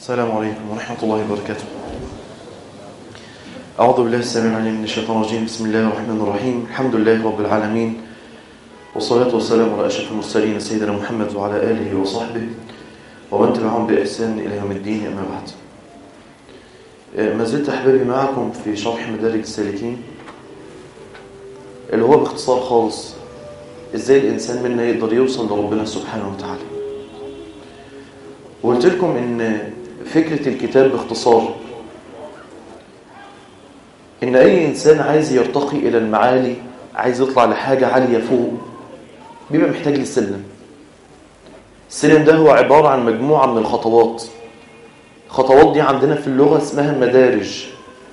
السلام عليكم ورحمة الله وبركاته أعوذ بالله السميع العليم من الشيطان الرجيم بسم الله الرحمن الرحيم الحمد لله رب العالمين والصلاة والسلام على أشرف المرسلين سيدنا محمد وعلى آله وصحبه ومن تبعهم بإحسان إلى يوم الدين أما بعد ما زلت أحبابي معكم في شرح مدارج السالكين اللي هو باختصار خالص إزاي الإنسان منا يقدر يوصل لربنا سبحانه وتعالى وقلت لكم إن فكرة الكتاب باختصار إن أي إنسان عايز يرتقي إلى المعالي عايز يطلع لحاجة عالية فوق بيبقى محتاج للسلم السلم ده هو عبارة عن مجموعة من الخطوات الخطوات دي عندنا في اللغة اسمها مدارج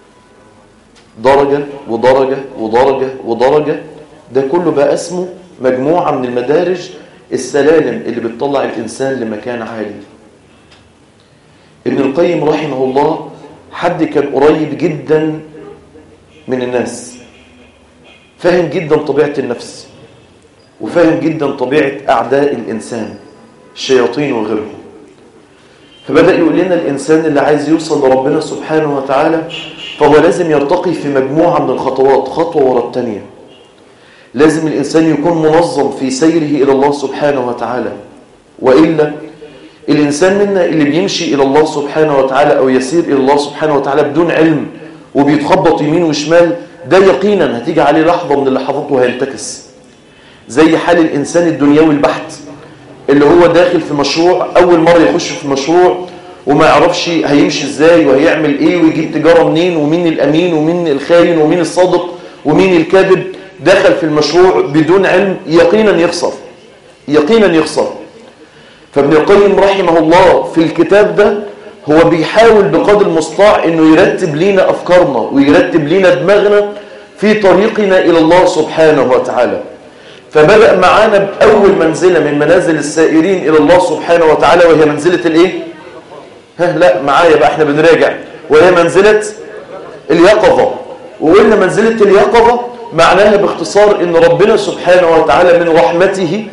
درجة ودرجة ودرجة ودرجة ده كله بقى اسمه مجموعة من المدارج السلالم اللي بتطلع الإنسان لمكان عالي ابن القيم رحمه الله حد كان قريب جدا من الناس فاهم جدا طبيعة النفس وفاهم جدا طبيعة أعداء الإنسان الشياطين وغيرهم فبدأ يقول لنا الإنسان اللي عايز يوصل لربنا سبحانه وتعالى فهو لازم يرتقي في مجموعة من الخطوات خطوة ورا التانية لازم الإنسان يكون منظم في سيره إلى الله سبحانه وتعالى وإلا الإنسان منا اللي بيمشي إلى الله سبحانه وتعالى أو يسير إلى الله سبحانه وتعالى بدون علم وبيتخبط يمين وشمال ده يقينا هتيجي عليه لحظة من اللحظات وهينتكس زي حال الإنسان الدنيوي البحت اللي هو داخل في مشروع أول مرة يخش في مشروع وما يعرفش هيمشي ازاي وهيعمل ايه ويجيب تجارة منين ومين الأمين ومين الخاين ومين الصادق ومين الكاذب دخل في المشروع بدون علم يقينا يخسر يقينا يخسر فابن القيم رحمه الله في الكتاب ده هو بيحاول بقدر المستطاع انه يرتب لينا افكارنا ويرتب لينا دماغنا في طريقنا الى الله سبحانه وتعالى فبدأ معانا بأول منزلة من منازل السائرين إلى الله سبحانه وتعالى وهي منزلة الإيه؟ ها لا معايا بقى احنا بنراجع وهي منزلة اليقظة وقلنا منزلة اليقظة معناها باختصار ان ربنا سبحانه وتعالى من رحمته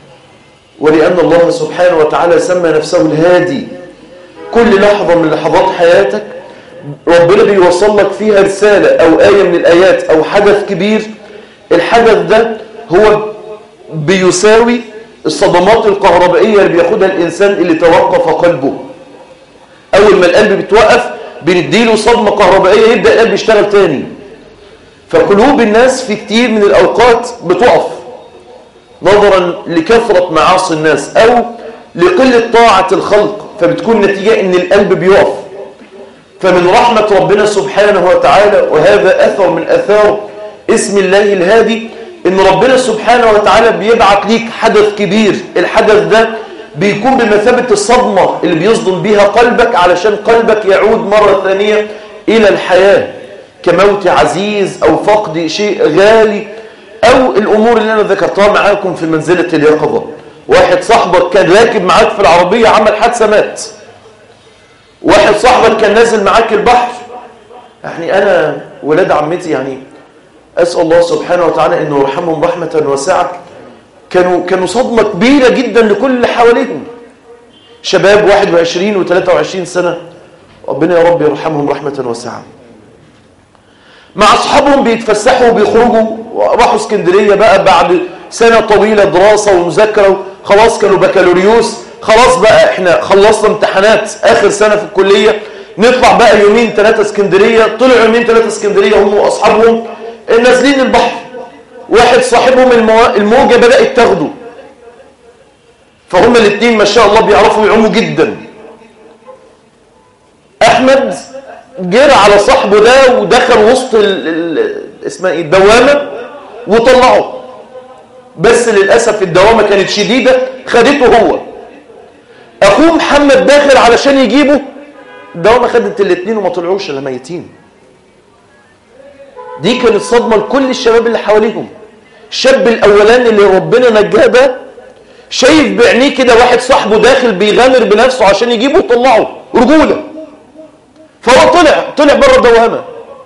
ولأن الله سبحانه وتعالى سمى نفسه الهادي كل لحظة من لحظات حياتك ربنا بيوصل لك فيها رسالة أو آية من الآيات أو حدث كبير الحدث ده هو بيساوي الصدمات الكهربائية اللي بياخدها الإنسان اللي توقف قلبه أول ما القلب بيتوقف بنديله صدمة كهربائية يبدأ القلب يشتغل تاني فقلوب الناس في كتير من الأوقات بتقف نظرا لكثرة معاصي الناس أو لقلة طاعة الخلق فبتكون نتيجة ان القلب بيقف فمن رحمة ربنا سبحانه وتعالى وهذا أثر من أثار اسم الله الهادي ان ربنا سبحانه وتعالى بيبعت ليك حدث كبير الحدث ده بيكون بمثابة الصدمة اللي بيصدم بيها قلبك علشان قلبك يعود مرة ثانية إلى الحياة كموت عزيز أو فقد شيء غالي أو الأمور اللي أنا ذكرتها معاكم في منزلة اليقظة واحد صاحبك كان راكب معاك في العربية عمل حادثة مات واحد صاحبك كان نازل معاك البحر يعني أنا ولاد عمتي يعني أسأل الله سبحانه وتعالى أنه يرحمهم رحمة واسعة كانوا كانوا صدمة كبيرة جدا لكل اللي حواليهم شباب 21 و23 سنة ربنا يا رب يرحمهم رحمة واسعة مع أصحابهم بيتفسحوا وبيخرجوا راحوا اسكندرية بقى بعد سنة طويلة دراسة ومذاكرة خلاص كانوا بكالوريوس خلاص بقى احنا خلصنا امتحانات آخر سنة في الكلية نطلع بقى يومين ثلاثة اسكندرية طلعوا يومين ثلاثة اسكندرية هم وأصحابهم نازلين البحر واحد صاحبهم المو... الموجة بدأت تاخده فهم الاثنين ما شاء الله بيعرفوا يعوموا جدا أحمد جرى على صاحبه ده ودخل وسط ال... ال... اسمها ايه الدوامة وطلعه بس للأسف الدوامة كانت شديدة خدته هو أخوه محمد داخل علشان يجيبه الدوامة خدت الاثنين وما طلعوش الا ميتين دي كانت صدمة لكل الشباب اللي حواليهم الشاب الأولاني اللي ربنا نجاه ده شايف بعينيه كده واحد صاحبه داخل بيغامر بنفسه عشان يجيبه ويطلعه رجولة فهو طلع طلع بره الدوامة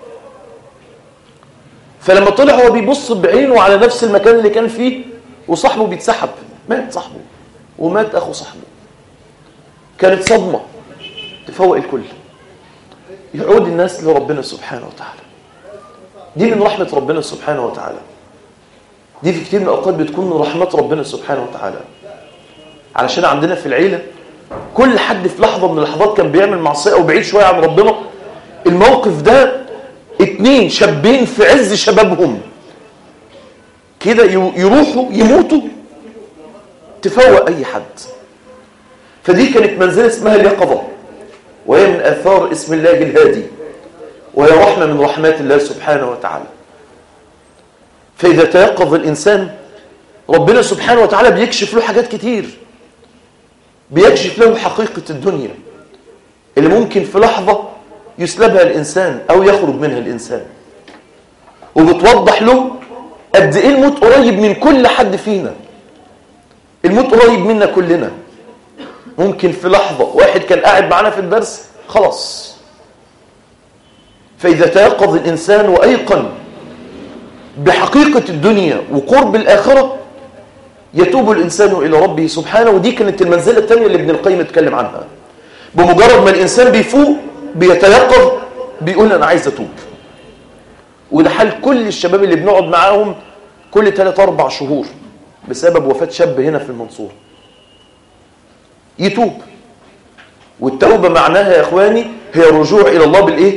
فلما طلع هو بيبص بعينه على نفس المكان اللي كان فيه وصاحبه بيتسحب مات صاحبه ومات أخو صاحبه كانت صدمة تفوق الكل يعود الناس لربنا سبحانه وتعالى دي من رحمة ربنا سبحانه وتعالى دي في كتير من الأوقات بتكون من رحمات ربنا سبحانه وتعالى علشان عندنا في العيلة كل حد في لحظة من اللحظات كان بيعمل معصية أو بعيد شوية عن ربنا الموقف ده اتنين شابين في عز شبابهم كده يروحوا يموتوا تفوق أي حد فدي كانت منزلة اسمها اليقظة وهي من آثار اسم الله الهادي وهي رحمة من رحمات الله سبحانه وتعالى فإذا تيقظ الإنسان ربنا سبحانه وتعالى بيكشف له حاجات كتير بيكشف له حقيقة الدنيا اللي ممكن في لحظة يسلبها الإنسان أو يخرج منها الإنسان وبتوضح له قد إيه الموت قريب من كل حد فينا الموت قريب منا كلنا ممكن في لحظة واحد كان قاعد معانا في الدرس خلاص فإذا تيقظ الإنسان وأيقن بحقيقة الدنيا وقرب الآخرة يتوب الإنسان إلى ربه سبحانه ودي كانت المنزلة الثانية اللي ابن القيم اتكلم عنها بمجرد ما الإنسان بيفوق بيتيقظ بيقول أنا عايز أتوب وده حال كل الشباب اللي بنقعد معاهم كل 3 4 شهور بسبب وفاة شاب هنا في المنصورة يتوب والتوبة معناها يا إخواني هي الرجوع إلى الله بالإيه؟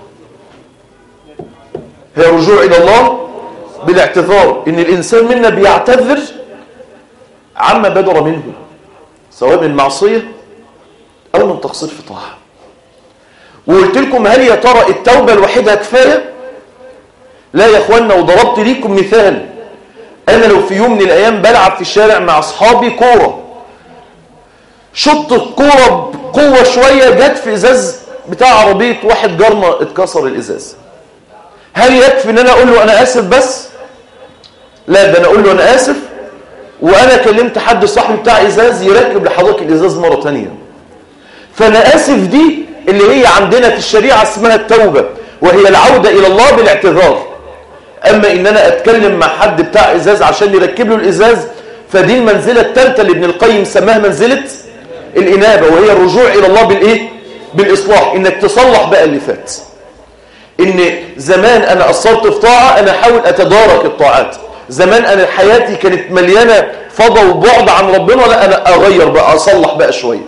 هي الرجوع إلى الله بالاعتذار إن الإنسان منا بيعتذر عما بدر منه سواء من معصية أو من تقصير في طاعة وقلت لكم هل يا ترى التوبة الوحيدة كفاية لا يا اخوانا وضربت ليكم مثال انا لو في يوم من الايام بلعب في الشارع مع اصحابي كوره شط الكوره بقوه شويه جت في ازاز بتاع عربيه واحد جارنا اتكسر الازاز هل يكفي ان انا اقول له انا اسف بس لا ده انا اقول له انا اسف وانا كلمت حد صاحبي بتاع ازاز يركب لحضرتك الازاز مره ثانيه فانا اسف دي اللي هي عندنا في الشريعه اسمها التوبه وهي العوده الى الله بالاعتذار اما ان انا اتكلم مع حد بتاع ازاز عشان يركب له الازاز فدي المنزله الثالثه اللي ابن القيم سماها منزله الانابه وهي الرجوع الى الله بالايه بالاصلاح انك تصلح بقى اللي فات ان زمان انا قصرت في طاعه انا احاول اتدارك الطاعات زمان انا حياتي كانت مليانه فضا وبعد عن ربنا لا انا اغير بقى اصلح بقى شويه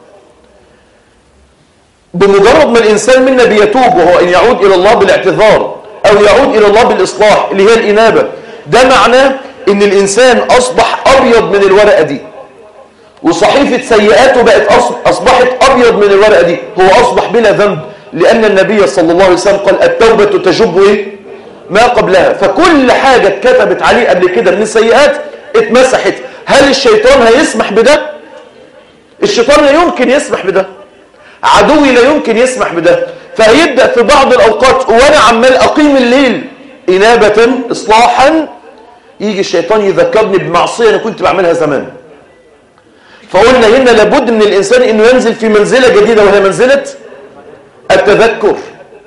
بمجرد ما الانسان منا بيتوب وهو ان يعود الى الله بالاعتذار او يعود الى الله بالاصلاح اللي هي الانابه ده معناه ان الانسان اصبح ابيض من الورقه دي وصحيفه سيئاته بقت اصبحت ابيض من الورقه دي هو اصبح بلا ذنب لان النبي صلى الله عليه وسلم قال التوبه تجب ايه ما قبلها فكل حاجه اتكتبت عليه قبل كده من السيئات اتمسحت هل الشيطان هيسمح بده الشيطان لا يمكن يسمح بده عدوي لا يمكن يسمح بده فهيبدأ في بعض الأوقات وأنا عمال أقيم الليل إنابة إصلاحا يجي الشيطان يذكرني بمعصية أنا كنت بعملها زمان فقلنا هنا لابد من الإنسان أنه ينزل في منزلة جديدة وهي منزلة التذكر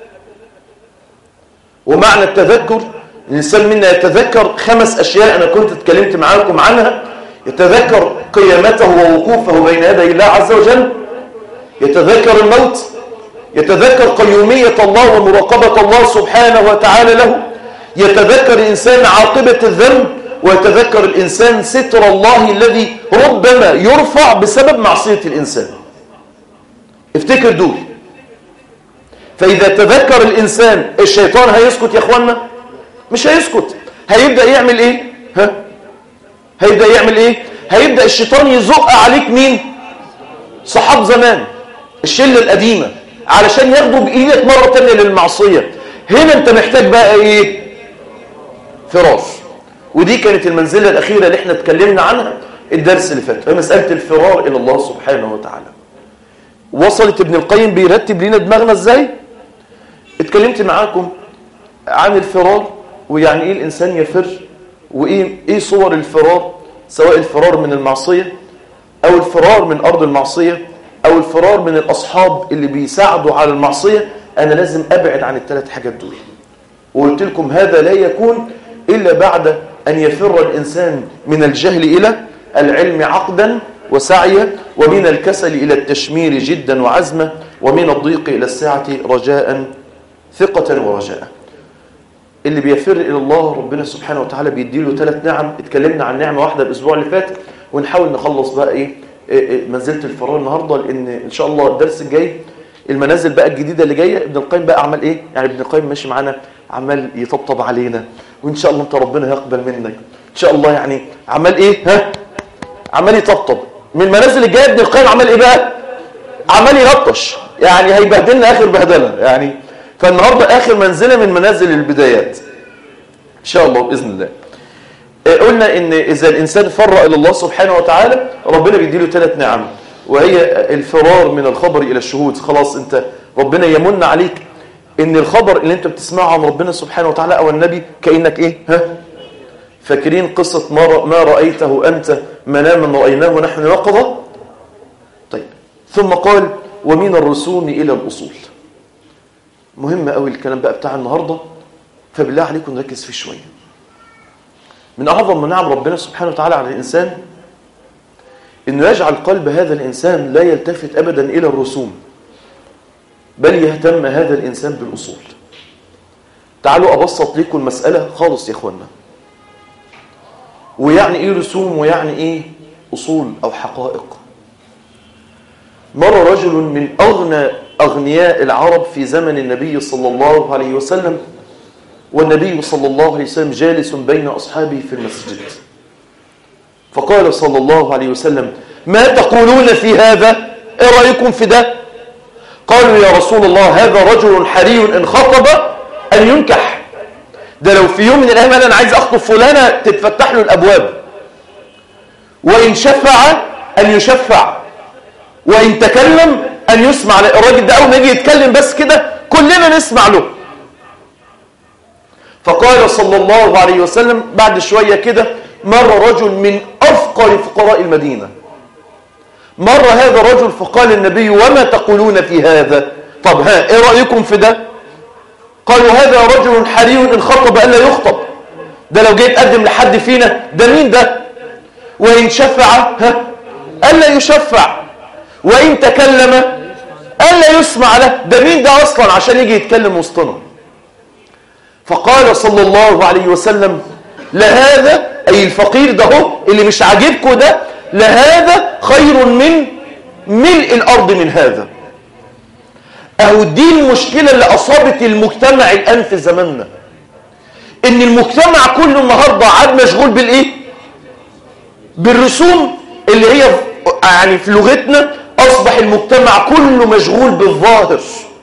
ومعنى التذكر الإنسان منا يتذكر خمس أشياء أنا كنت اتكلمت معاكم عنها يتذكر قيامته ووقوفه بين يدي الله عز وجل يتذكر الموت يتذكر قيومية الله ومراقبة الله سبحانه وتعالى له يتذكر الإنسان عاقبة الذنب ويتذكر الإنسان ستر الله الذي ربما يرفع بسبب معصية الإنسان افتكر دول فإذا تذكر الإنسان الشيطان هيسكت يا أخوانا مش هيسكت هيبدأ يعمل إيه ها؟ هيبدأ يعمل إيه هيبدأ الشيطان يزق عليك مين صحاب زمان الشلة القديمة علشان ياخدوا بإيدك مرة تانية للمعصية هنا انت محتاج بقى ايه فراش ودي كانت المنزلة الأخيرة اللي احنا اتكلمنا عنها الدرس اللي فات مسألة الفرار إلى الله سبحانه وتعالى وصلت ابن القيم بيرتب لنا دماغنا ازاي اتكلمت معاكم عن الفرار ويعني ايه الإنسان يفر وايه ايه صور الفرار سواء الفرار من المعصية أو الفرار من أرض المعصية أو الفرار من الأصحاب اللي بيساعدوا على المعصية أنا لازم أبعد عن الثلاث حاجات دول وقلت لكم هذا لا يكون إلا بعد أن يفر الإنسان من الجهل إلى العلم عقدا وسعيا ومن الكسل إلى التشمير جدا وعزما ومن الضيق إلى السعة رجاء ثقة ورجاء اللي بيفر إلى الله ربنا سبحانه وتعالى بيديله ثلاث نعم اتكلمنا عن نعمة واحدة الأسبوع اللي فات ونحاول نخلص بقى إيه, إيه, إيه منزلة الفرار النهاردة لأن إن شاء الله الدرس الجاي المنازل بقى الجديدة اللي جاية ابن القيم بقى عمل إيه يعني ابن القيم ماشي معانا عمال يطبطب علينا وإن شاء الله أنت ربنا يقبل منك إن شاء الله يعني عمال إيه ها عمال يطبطب من المنازل الجاية ابن القيم عمل إيه بقى عمال يلطش يعني هيبهدلنا آخر بهدلة يعني فالنهاردة آخر منزلة من منازل البدايات إن شاء الله بإذن الله قلنا إن إذا الإنسان فر إلى الله سبحانه وتعالى ربنا بيديله ثلاث نعم وهي الفرار من الخبر إلى الشهود خلاص أنت ربنا يمن عليك إن الخبر اللي أنت بتسمعه عن ربنا سبحانه وتعالى أو النبي كأنك إيه ها فاكرين قصة ما, ما رأيته أنت مناما رأيناه نحن يقظة طيب ثم قال ومن الرسوم إلى الأصول مهم قوي الكلام بقى بتاع النهاردة فبالله عليكم نركز فيه شوية من أعظم منعم ربنا سبحانه وتعالى على الإنسان إنه يجعل قلب هذا الإنسان لا يلتفت أبدا إلى الرسوم بل يهتم هذا الإنسان بالأصول تعالوا أبسط لكم المسألة خالص يا إخوانا ويعني إيه رسوم ويعني إيه أصول أو حقائق مر رجل من أغنى أغنياء العرب في زمن النبي صلى الله عليه وسلم والنبي صلى الله عليه وسلم جالس بين أصحابه في المسجد فقال صلى الله عليه وسلم ما تقولون في هذا ايه رأيكم في ده قالوا يا رسول الله هذا رجل حري إن خطب أن ينكح ده لو في يوم من الأيام أنا عايز أخطب فلانة تتفتح له الأبواب وإن شفع أن يشفع وإن تكلم أن يسمع الراجل ده أول ما يجي يتكلم بس كده كلنا نسمع له فقال صلى الله عليه وسلم بعد شوية كده مر رجل من أفقر فقراء المدينة مر هذا الرجل فقال النبي وما تقولون في هذا طب ها ايه رأيكم في ده قالوا هذا رجل حري إن خطب ألا يخطب ده لو جاي يتقدم لحد فينا ده مين ده وإن شفع ها ألا يشفع وإن تكلم ألا يسمع له ده مين ده أصلا عشان يجي يتكلم وسطنا فقال صلى الله عليه وسلم لهذا أي الفقير ده هو اللي مش عاجبكم ده لهذا خير من ملء الأرض من هذا أهو دي المشكلة اللي أصابت المجتمع الآن في زماننا إن المجتمع كله النهاردة عاد مشغول بالإيه بالرسوم اللي هي يعني في لغتنا أصبح المجتمع كله مشغول بالظاهر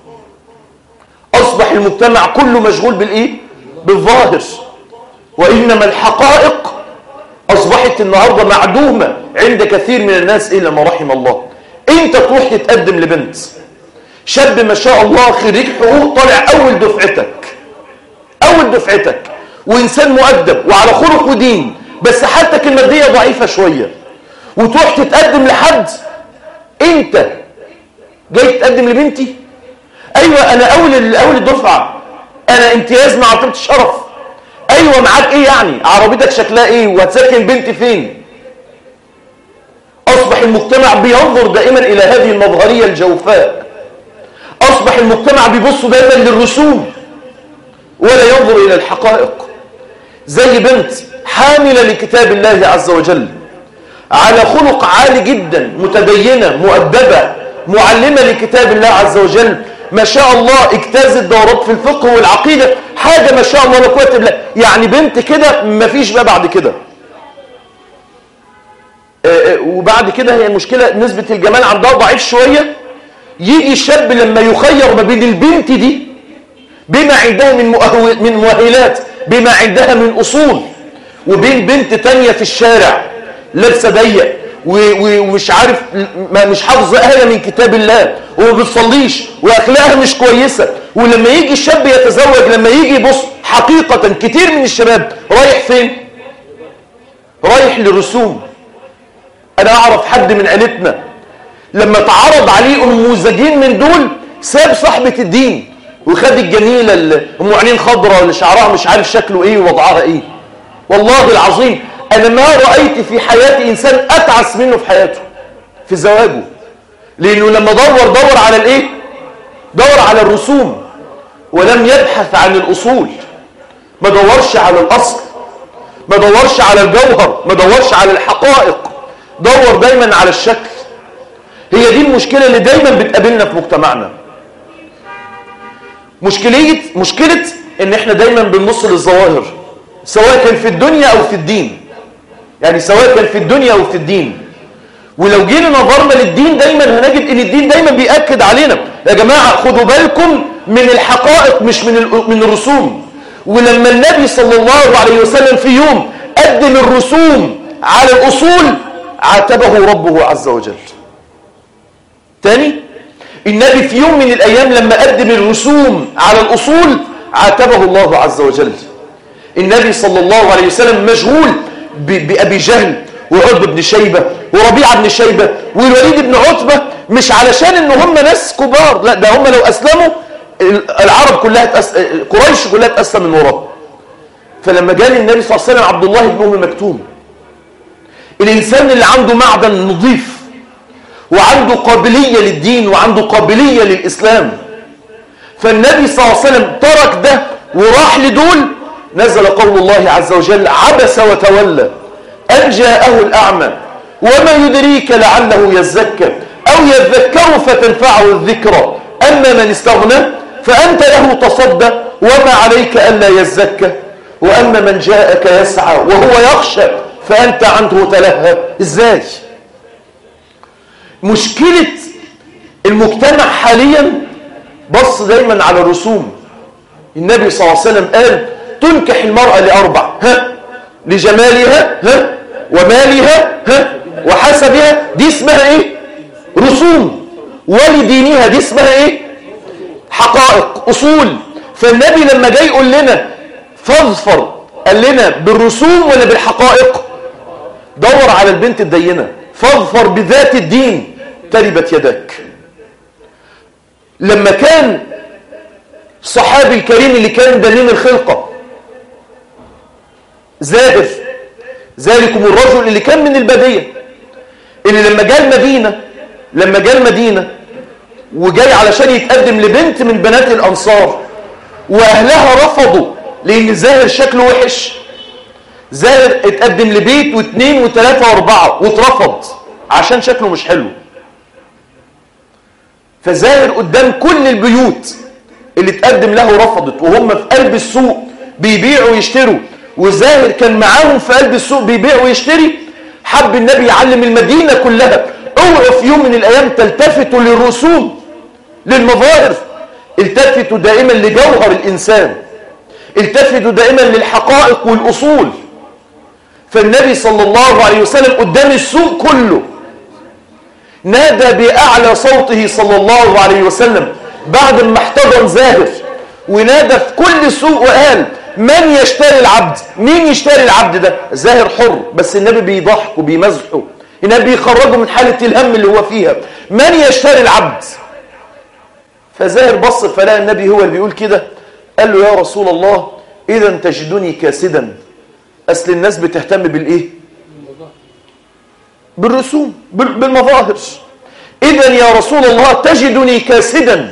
أصبح المجتمع كله مشغول بالإيه بالظاهر وإنما الحقائق أصبحت النهاردة معدومة عند كثير من الناس إلا ما رحم الله أنت تروح تتقدم لبنت شاب ما شاء الله خريج حقوق طالع أول دفعتك أول دفعتك وإنسان مؤدب وعلى خلق ودين بس حالتك المادية ضعيفة شوية وتروح تتقدم لحد أنت جاي تتقدم لبنتي أيوة أنا أول أول الدفعة أنا امتياز مع عطية الشرف أيوة معاك إيه يعني عربيتك شكلها إيه وهتسكن بنتي فين أصبح المجتمع بينظر دائما إلى هذه المظهرية الجوفاء أصبح المجتمع بيبص دائما للرسوم ولا ينظر إلى الحقائق زي بنت حاملة لكتاب الله عز وجل على خلق عالي جدا متدينة مؤدبة معلمة لكتاب الله عز وجل ما شاء الله اجتازت دورات في الفقه والعقيدة حاجة ما شاء الله لا قوه الا بالله يعني بنت كده ما فيش بقى بعد كده وبعد كده هي المشكلة نسبة الجمال عندها ضعيف شوية يجي الشاب لما يخير ما بين البنت دي بما عندها من من مؤهلات بما عندها من أصول وبين بنت تانية في الشارع لابسه ضيق ومش عارف مش حافظه آية من كتاب الله وما بتصليش واخلاقها مش كويسه ولما يجي الشاب يتزوج لما يجي يبص حقيقه كتير من الشباب رايح فين رايح للرسوم انا اعرف حد من عيلتنا لما تعرض عليه نموذجين من دول ساب صاحبه الدين وخد الجميله اللي ام عينين خضراء اللي شعرها مش عارف شكله ايه ووضعها ايه والله العظيم أنا ما رأيت في حياتي إنسان أتعس منه في حياته في زواجه لأنه لما دور دور على الإيه دور على الرسوم ولم يبحث عن الأصول ما دورش على الأصل ما دورش على الجوهر ما دورش على الحقائق دور دايما على الشكل هي دي المشكلة اللي دايما بتقابلنا في مجتمعنا مشكلة مشكلة ان احنا دايما بنبص للظواهر سواء كان في الدنيا او في الدين يعني سواء كان في الدنيا او في الدين ولو جينا نظرنا للدين دايما هنجد ان الدين دايما بيأكد علينا يا جماعة خدوا بالكم من الحقائق مش من من الرسوم ولما النبي صلى الله عليه وسلم في يوم قدم الرسوم على الأصول عاتبه ربه عز وجل تاني النبي في يوم من الأيام لما قدم الرسوم على الأصول عاتبه الله عز وجل النبي صلى الله عليه وسلم مشغول بأبي جهل وعتبة بن شيبة وربيعة بن شيبة والوليد بن عتبة مش علشان ان هم ناس كبار لا ده هم لو أسلموا العرب كلها تأس... قريش كلها تأسلم من وراه فلما جاء النبي صلى الله عليه وسلم عبد الله بن أم مكتوم الإنسان اللي عنده معدن نظيف وعنده قابلية للدين وعنده قابلية للإسلام فالنبي صلى الله عليه وسلم ترك ده وراح لدول نزل قول الله عز وجل عبس وتولى أن جاءه الأعمى وما يدريك لعله يزكى أو يذكر فتنفعه الذكرى أما من استغنى فأنت له تصدى وما عليك ألا يزكى وأما من جاءك يسعى وهو يخشى فأنت عنه تلهى إزاي مشكلة المجتمع حاليا بص دايما على الرسوم النبي صلى الله عليه وسلم قال تنكح المرأة لأربع ها لجمالها ها ومالها ها وحسبها دي اسمها ايه رسوم ولدينها دي اسمها ايه حقائق اصول فالنبي لما جاي يقول لنا فاظفر قال لنا بالرسوم ولا بالحقائق دور على البنت الدينه فاظفر بذات الدين تربت يداك لما كان الصحابي الكريم اللي كان دليل الخلقه زاهر ذلكم الرجل اللي كان من الباديه اللي لما جاء المدينه لما جاء المدينه وجاي علشان يتقدم لبنت من بنات الانصار واهلها رفضوا لان زاهر شكله وحش زاهر اتقدم لبيت واثنين وثلاثة واربعة واترفض عشان شكله مش حلو فزاهر قدام كل البيوت اللي اتقدم له رفضت وهم في قلب السوق بيبيعوا ويشتروا وزاهر كان معاهم في قلب السوق بيبيع ويشتري حب النبي يعلم المدينة كلها اوعوا في يوم من الايام تلتفتوا للرسوم للمظاهر التفتوا دائما لجوهر الانسان التفتوا دائما للحقائق والاصول فالنبي صلى الله عليه وسلم قدام السوق كله نادى بأعلى صوته صلى الله عليه وسلم بعد ما احتضن زاهر ونادى في كل السوق وقال من يشتري العبد مين يشتري العبد ده زاهر حر بس النبي بيضحك وبيمزحه النبي بيخرجه من حالة الهم اللي هو فيها من يشتري العبد فزاهر بص فلقى النبي هو اللي بيقول كده قال له يا رسول الله إذا تجدني كاسدا أصل الناس بتهتم بالإيه بالرسوم بالمظاهر إذا يا رسول الله تجدني كاسدا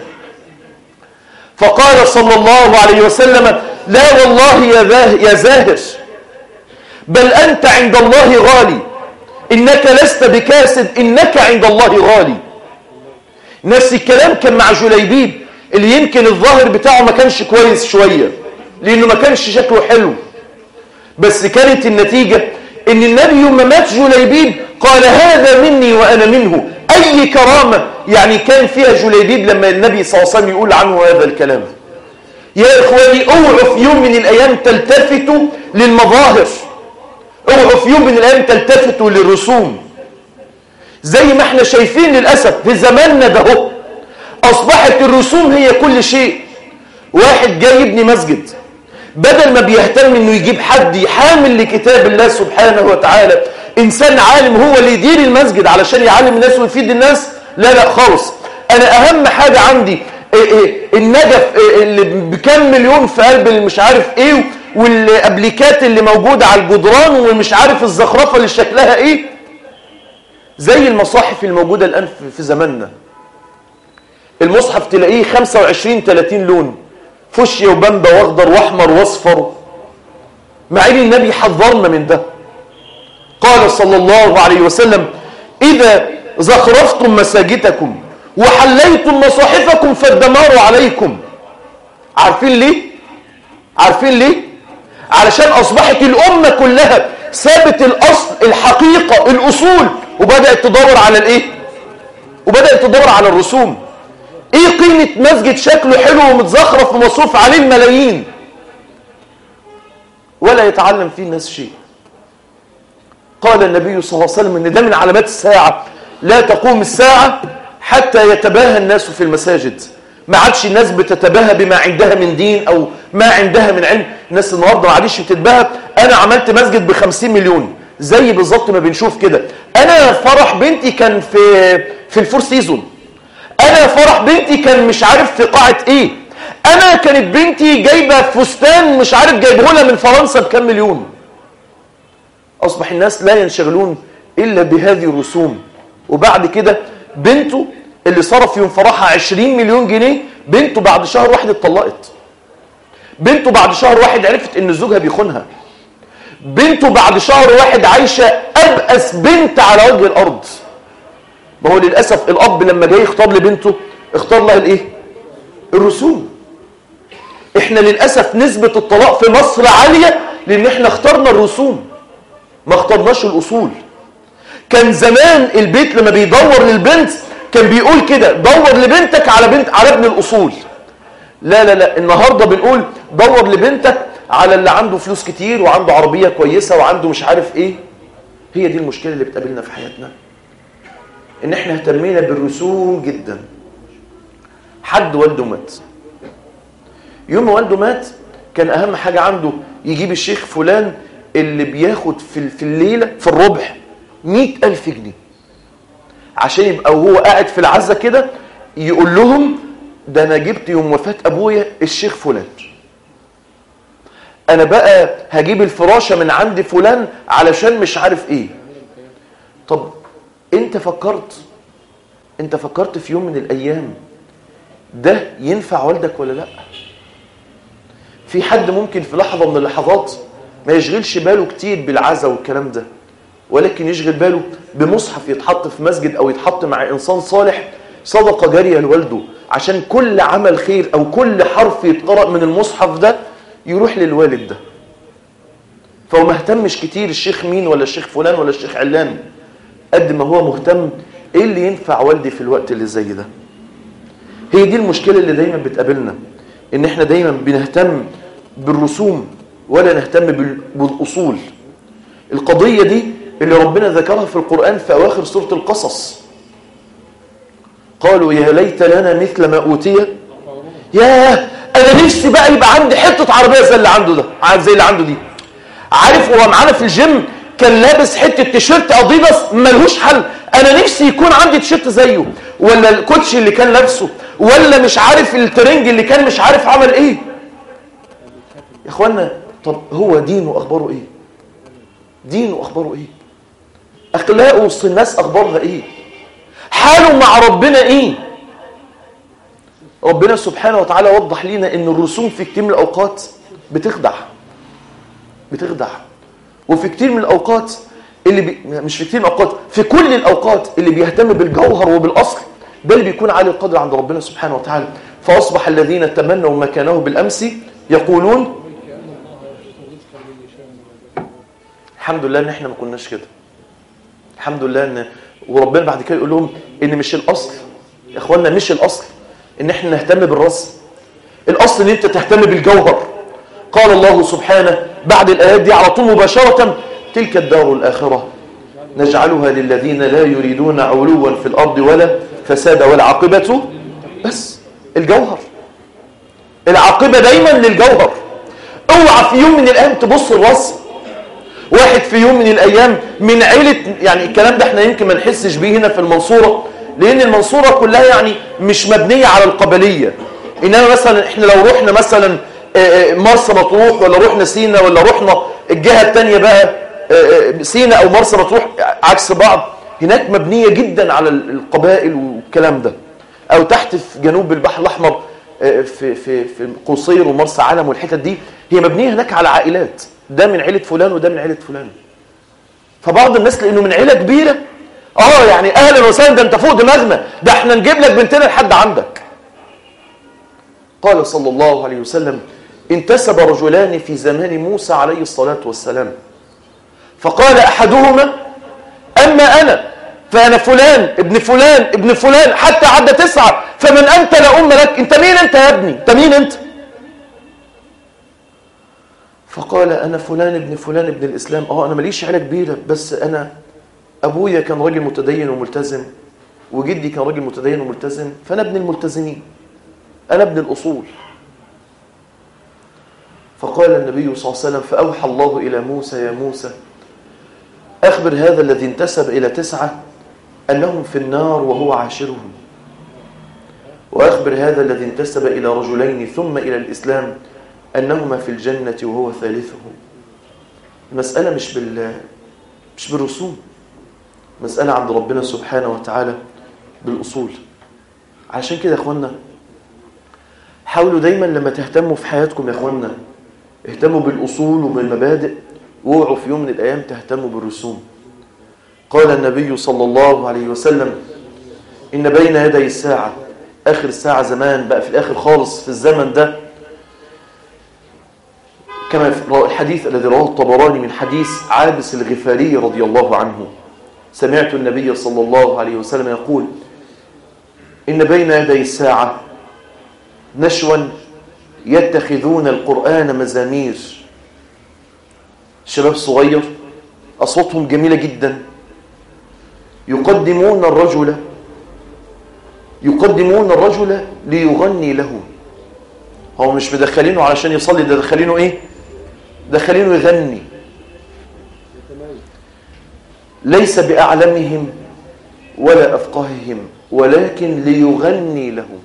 فقال صلى الله عليه وسلم لا والله يا, يا زاهر بل أنت عند الله غالي إنك لست بكاسد إنك عند الله غالي نفس الكلام كان مع جليبيب اللي يمكن الظاهر بتاعه ما كانش كويس شوية لأنه ما كانش شكله حلو بس كانت النتيجة ان النبي يوم ما مات جليبيب قال هذا مني وانا منه اي كرامة يعني كان فيها جليبيب لما النبي صلى الله عليه وسلم يقول عنه هذا الكلام يا اخواني اوعوا في يوم من الايام تلتفتوا للمظاهر اوعوا في يوم من الايام تلتفتوا للرسوم زي ما احنا شايفين للاسف في زماننا ده اصبحت الرسوم هي كل شيء واحد جاي يبني مسجد بدل ما بيهتم انه يجيب حد يحامل لكتاب الله سبحانه وتعالى انسان عالم هو اللي يدير المسجد علشان يعلم الناس ويفيد الناس لا لا خالص انا اهم حاجة عندي إيه إيه النجف إيه اللي بكام مليون في قلب اللي مش عارف ايه والابليكات اللي موجودة على الجدران ومش عارف الزخرفة اللي شكلها ايه زي المصاحف الموجودة الان في زماننا المصحف تلاقيه 25 30 لون فوشيا وبامبا واخضر واحمر واصفر مع ان النبي حذرنا من ده قال صلى الله عليه وسلم اذا زخرفتم مساجدكم وحليتم مصاحفكم فالدمار عليكم عارفين ليه عارفين ليه علشان اصبحت الامه كلها سابت الاصل الحقيقه الاصول وبدات تدور على الايه وبدات تدور على الرسوم ايه قيمه مسجد شكله حلو ومتزخرف ومصروف عليه الملايين ولا يتعلم فيه الناس شيء قال النبي صلى الله عليه وسلم ان ده من علامات الساعه لا تقوم الساعه حتى يتباهى الناس في المساجد ما عادش الناس بتتباهى بما عندها من دين او ما عندها من علم الناس النهارده ما عادش بتتباهى انا عملت مسجد ب 50 مليون زي بالظبط ما بنشوف كده انا فرح بنتي كان في في الفور سيزون انا فرح بنتي كان مش عارف في قاعه ايه انا كانت بنتي جايبه فستان مش عارف جايبه لها من فرنسا بكام مليون اصبح الناس لا ينشغلون الا بهذه الرسوم وبعد كده بنته اللي صرف يوم فرحها 20 مليون جنيه بنته بعد شهر واحد اتطلقت بنته بعد شهر واحد عرفت ان زوجها بيخونها بنته بعد شهر واحد عايشة أبأس بنت على وجه الأرض ما هو للأسف الأب لما جاي يختار لبنته اختار لها الإيه؟ الرسوم احنا للأسف نسبة الطلاق في مصر عالية لأن احنا اخترنا الرسوم ما اخترناش الأصول كان زمان البيت لما بيدور للبنت كان بيقول كده دور لبنتك على بنت على ابن الأصول لا لا لا النهاردة بنقول دور لبنتك على اللي عنده فلوس كتير وعنده عربية كويسة وعنده مش عارف ايه هي دي المشكلة اللي بتقابلنا في حياتنا ان احنا اهتمينا بالرسوم جدا حد والده مات يوم ما والده مات كان اهم حاجة عنده يجيب الشيخ فلان اللي بياخد في في الليلة في الربع مئة ألف جنيه عشان يبقى وهو قاعد في العزة كده يقول لهم ده أنا جبت يوم وفاة أبويا الشيخ فلان أنا بقى هجيب الفراشة من عند فلان علشان مش عارف إيه طب أنت فكرت أنت فكرت في يوم من الأيام ده ينفع والدك ولا لأ في حد ممكن في لحظة من اللحظات ما يشغلش باله كتير بالعزة والكلام ده ولكن يشغل باله بمصحف يتحط في مسجد أو يتحط مع إنسان صالح صدقة جارية لوالده عشان كل عمل خير أو كل حرف يتقرأ من المصحف ده يروح للوالد ده فهو ما اهتمش كتير الشيخ مين ولا الشيخ فلان ولا الشيخ علان قد ما هو مهتم ايه اللي ينفع والدي في الوقت اللي زي ده هي دي المشكلة اللي دايما بتقابلنا ان احنا دايما بنهتم بالرسوم ولا نهتم بالأصول القضية دي اللي ربنا ذكرها في القرآن في أواخر سورة القصص قالوا يا ليت لنا مثل ما أوتي ياه أنا نفسي بقى يبقى عندي حتة عربية زي اللي عنده ده زي اللي عنده دي عارف هو معانا في الجيم كان لابس حتة تيشيرت أديداس ملهوش حل أنا نفسي يكون عندي تيشيرت زيه ولا الكوتش اللي كان لابسه ولا مش عارف الترنج اللي كان مش عارف عمل إيه يا إخوانا طب هو دينه أخباره إيه دينه أخباره إيه أخلاقه وسط الناس أخبارها إيه حاله مع ربنا إيه ربنا سبحانه وتعالى وضح لنا ان الرسوم في كتير من الاوقات بتخدع بتخدع وفي كتير من الاوقات اللي بي... مش في كتير من الاوقات في كل الاوقات اللي بيهتم بالجوهر وبالاصل ده اللي بيكون عالي القدر عند ربنا سبحانه وتعالى فاصبح الذين تمنوا مكانه بالامس يقولون الحمد لله ان احنا ما كناش كده الحمد لله ان وربنا بعد كده يقول لهم ان مش الاصل يا اخوانا مش الاصل ان احنا نهتم بالرسم الاصل ان انت تهتم بالجوهر قال الله سبحانه بعد الايات دي على طول مباشره تلك الدار الاخره نجعلها للذين لا يريدون علوا في الارض ولا فساد والعاقبه بس الجوهر العاقبه دايما للجوهر اوعى في يوم من الايام تبص الرسم واحد في يوم من الايام من عيله يعني الكلام ده احنا يمكن ما نحسش بيه هنا في المنصوره لان المنصوره كلها يعني مش مبنيه على القبليه انما مثلا احنا لو رحنا مثلا مرسى مطروح ولا رحنا سينا ولا رحنا الجهه الثانيه بقى سينا او مرسى مطروح عكس بعض هناك مبنيه جدا على القبائل والكلام ده أو تحت في جنوب البحر الأحمر آه، في في في قصير ومرسى علم والحتت دي هي مبنية هناك على عائلات ده من عيلة فلان وده من عيلة فلان فبعض الناس لأنه من عيلة كبيرة اه يعني اهلا وسهلا ده انت فوق دماغنا ده احنا نجيب لك بنتنا لحد عندك قال صلى الله عليه وسلم انتسب رجلان في زمان موسى عليه الصلاة والسلام فقال أحدهما أما أنا فأنا فلان ابن فلان ابن فلان حتى عد تسعة فمن أنت لا أم لك أنت مين أنت يا ابني أنت مين أنت فقال أنا فلان ابن فلان ابن الإسلام آه أنا ماليش عيلة كبيرة بس أنا أبويا كان راجل متدين وملتزم وجدي كان راجل متدين وملتزم فأنا ابن الملتزمين أنا ابن الأصول فقال النبي صلى الله عليه وسلم فأوحى الله إلى موسى يا موسى أخبر هذا الذي انتسب إلى تسعة أنهم في النار وهو عاشرهم وأخبر هذا الذي انتسب إلى رجلين ثم إلى الإسلام أنهما في الجنة وهو ثالثهم المسألة مش بال مش بالرسوم مسألة عند ربنا سبحانه وتعالى بالأصول عشان كده يا أخوانا حاولوا دايما لما تهتموا في حياتكم يا أخوانا اهتموا بالأصول وبالمبادئ واوعوا في يوم من الأيام تهتموا بالرسوم قال النبي صلى الله عليه وسلم إن بين يدي الساعة آخر الساعة زمان بقى في الآخر خالص في الزمن ده كما في الحديث الذي رواه الطبراني من حديث عابس الغفاري رضي الله عنه سمعت النبي صلى الله عليه وسلم يقول إن بين يدي الساعة نشوا يتخذون القرآن مزامير شباب صغير أصواتهم جميلة جدا يقدمون الرجل يقدمون الرجل ليغني له هو مش مدخلينه علشان يصلي ده دخلينه ايه دخلينه يغني ليس بأعلمهم ولا أفقههم ولكن ليغني لهم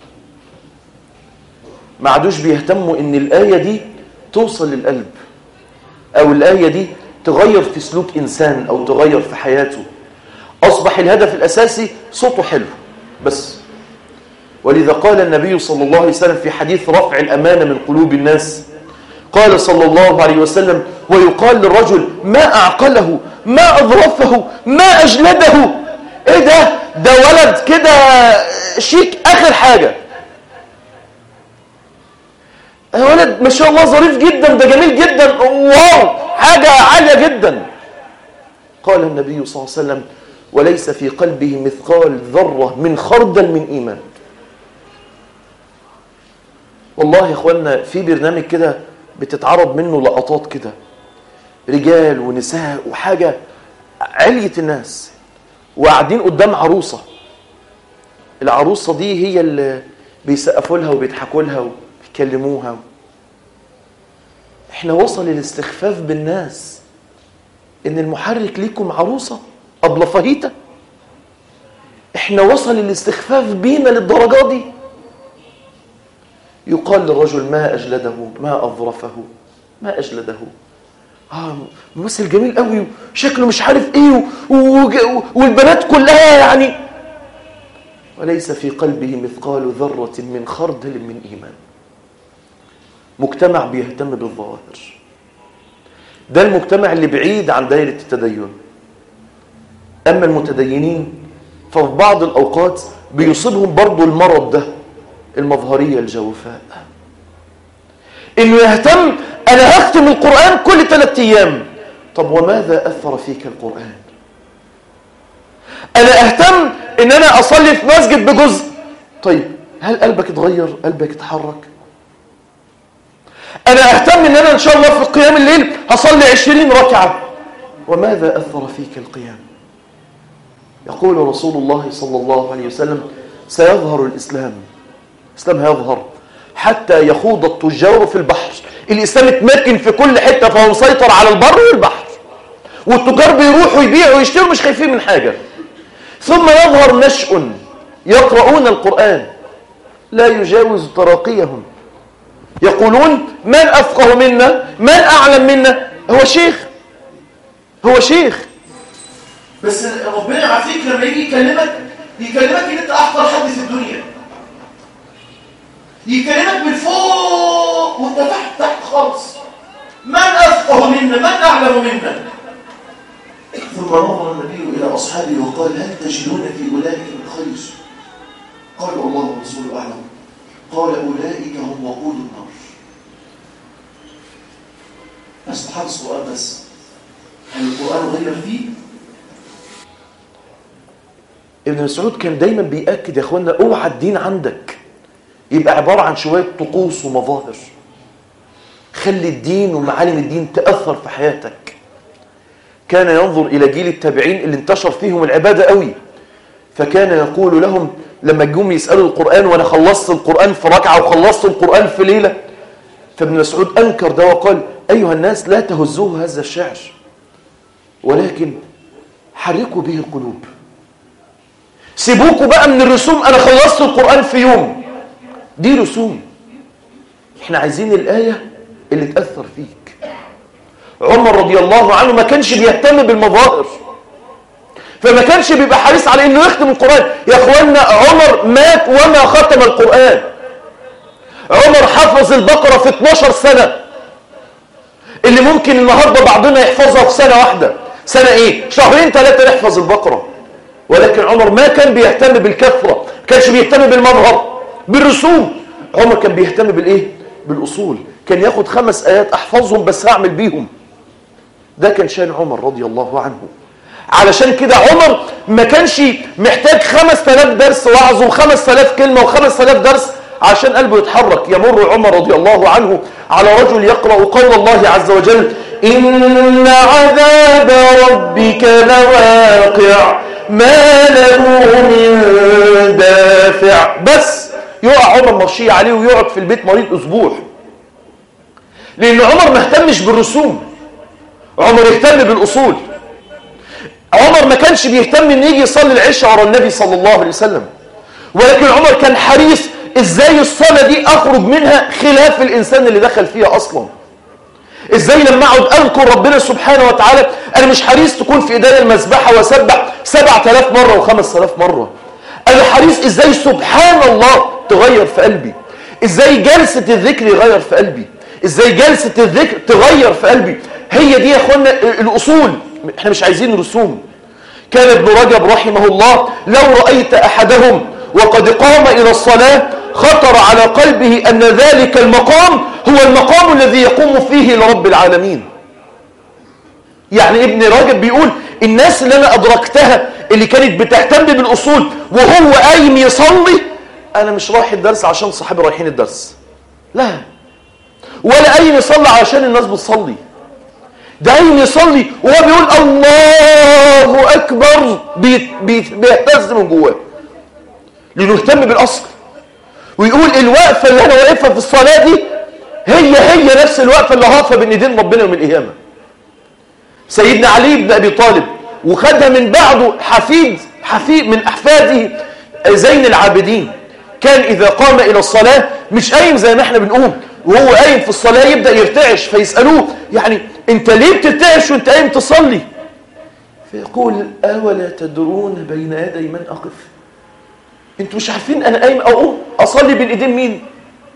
ما عادوش بيهتموا ان الآية دي توصل للقلب أو الآية دي تغير في سلوك إنسان أو تغير في حياته أصبح الهدف الأساسي صوته حلو بس ولذا قال النبي صلى الله عليه وسلم في حديث رفع الأمانة من قلوب الناس قال صلى الله عليه وسلم ويقال للرجل ما أعقله ما أظرفه ما أجلده إيه ده ده ولد كده شيك آخر حاجة ولد ما شاء الله ظريف جدا ده جميل جدا واو حاجة عالية جدا قال النبي صلى الله عليه وسلم وليس في قلبه مثقال ذرة من خردل من إيمان والله يا اخوانا في برنامج كده بتتعرض منه لقطات كده رجال ونساء وحاجة علية الناس وقاعدين قدام عروسة العروسة دي هي اللي بيسقفوا لها وبيضحكوا لها وبيكلموها احنا وصل الاستخفاف بالناس ان المحرك ليكم عروسة أبلة فهيتة احنا وصل الاستخفاف بينا للدرجة دي يقال للرجل ما أجلده ما أظرفه ما أجلده آه ممثل جميل قوي وشكله مش عارف ايه والبنات كلها يعني وليس في قلبه مثقال ذرة من خردل من إيمان مجتمع بيهتم بالظواهر ده المجتمع اللي بعيد عن دائرة التدين أما المتدينين ففي بعض الأوقات بيصيبهم برضو المرض ده المظهرية الجوفاء إنه يهتم أنا هختم القرآن كل ثلاثة أيام طب وماذا أثر فيك القرآن أنا أهتم إن أنا أصلي في مسجد بجزء طيب هل قلبك اتغير قلبك اتحرك أنا أهتم إن أنا إن شاء الله في قيام الليل هصلي عشرين ركعة وماذا أثر فيك القيام يقول رسول الله صلى الله عليه وسلم سيظهر الإسلام الإسلام هيظهر حتى يخوض التجار في البحر الإسلام اتمكن في كل حتة فهو مسيطر على البر والبحر والتجار بيروحوا يبيعوا ويشتروا مش خايفين من حاجة ثم يظهر نشء يقرؤون القرآن لا يجاوز تراقيهم يقولون من أفقه منا من أعلم منا هو شيخ هو شيخ بس ربنا يعافيك لما يجي يكلمك يكلمك ان انت احقر حد في الدنيا يكلمك من فوق وانت تحت تحت خالص من افقه منا من اعلم منا ثم نظر النبي الى اصحابه وقال هل تجدون في اولئك من خير قالوا الله ورسوله اعلم قال اولئك هم وقود النار بس حفظ القران بس هل القران غير فيه ابن مسعود كان دايما بيأكد يا اخوانا اوعى الدين عندك يبقى عبارة عن شوية طقوس ومظاهر خلي الدين ومعالم الدين تأثر في حياتك كان ينظر إلى جيل التابعين اللي انتشر فيهم العبادة قوي فكان يقول لهم لما جم يسألوا القرآن وأنا خلصت القرآن في ركعة وخلصت القرآن في ليلة فابن مسعود أنكر ده وقال أيها الناس لا تهزوه هذا الشعر ولكن حركوا به القلوب سيبوكوا بقى من الرسوم أنا خلصت القرآن في يوم دي رسوم احنا عايزين الآية اللي تأثر فيك عمر رضي الله عنه ما كانش بيهتم بالمظاهر فما كانش بيبقى حريص على انه يختم القرآن يا اخوانا عمر مات وما ختم القرآن عمر حفظ البقرة في 12 سنة اللي ممكن النهاردة بعضنا يحفظها في سنة واحدة سنة ايه شهرين ثلاثة نحفظ البقرة ولكن عمر ما كان بيهتم بالكثرة ما كانش بيهتم بالمظهر بالرسوم عمر كان بيهتم بالايه بالاصول كان ياخد خمس ايات احفظهم بس هعمل بيهم ده كان شان عمر رضي الله عنه علشان كده عمر ما كانش محتاج 5000 درس وعظ و5000 كلمه و5000 درس عشان قلبه يتحرك يمر عمر رضي الله عنه على رجل يقرأ قول الله عز وجل إن عذاب ربك لواقع ما له من دافع بس يقع عمر مرشية عليه ويقعد في البيت مريض أسبوع لأن عمر ما اهتمش بالرسوم عمر اهتم بالأصول عمر ما كانش بيهتم ان يجي يصلي العشاء ورا النبي صلى الله عليه وسلم ولكن عمر كان حريص ازاي الصلاة دي اخرج منها خلاف الانسان اللي دخل فيها اصلا ازاي لما اقعد اذكر ربنا سبحانه وتعالى انا مش حريص تكون في ايديا المسبحه واسبح 7000 مره و5000 مره انا حريص ازاي سبحان الله تغير في قلبي ازاي جلسه الذكر يغير في قلبي ازاي جلسه الذكر تغير في قلبي هي دي يا اخوانا الاصول احنا مش عايزين رسوم كان ابن رجب رحمه الله لو رايت احدهم وقد قام الى الصلاه خطر على قلبه أن ذلك المقام هو المقام الذي يقوم فيه لرب العالمين يعني ابن راجب بيقول الناس اللي أنا أدركتها اللي كانت بتهتم بالأصول وهو قايم يصلي أنا مش رايح الدرس عشان صحابي رايحين الدرس لا ولا قايم يصلي عشان الناس بتصلي ده قايم يصلي وهو بيقول الله أكبر بيهتز من جواه لأنه يهتم بالأصل ويقول الوقفة اللي أنا واقفها في الصلاة دي هي هي نفس الوقفة اللي هقفها بين ايدين ربنا يوم القيامة سيدنا علي بن أبي طالب وخدها من بعده حفيد حفيد من أحفاده زين العابدين كان إذا قام إلى الصلاة مش قايم زي ما احنا بنقول وهو قايم في الصلاة يبدأ يرتعش فيسألوه يعني انت ليه بترتعش وانت قايم تصلي فيقول أولا تدرون بين يدي من أقف انتوا مش عارفين انا قايم اقوم اصلي بين ايدين مين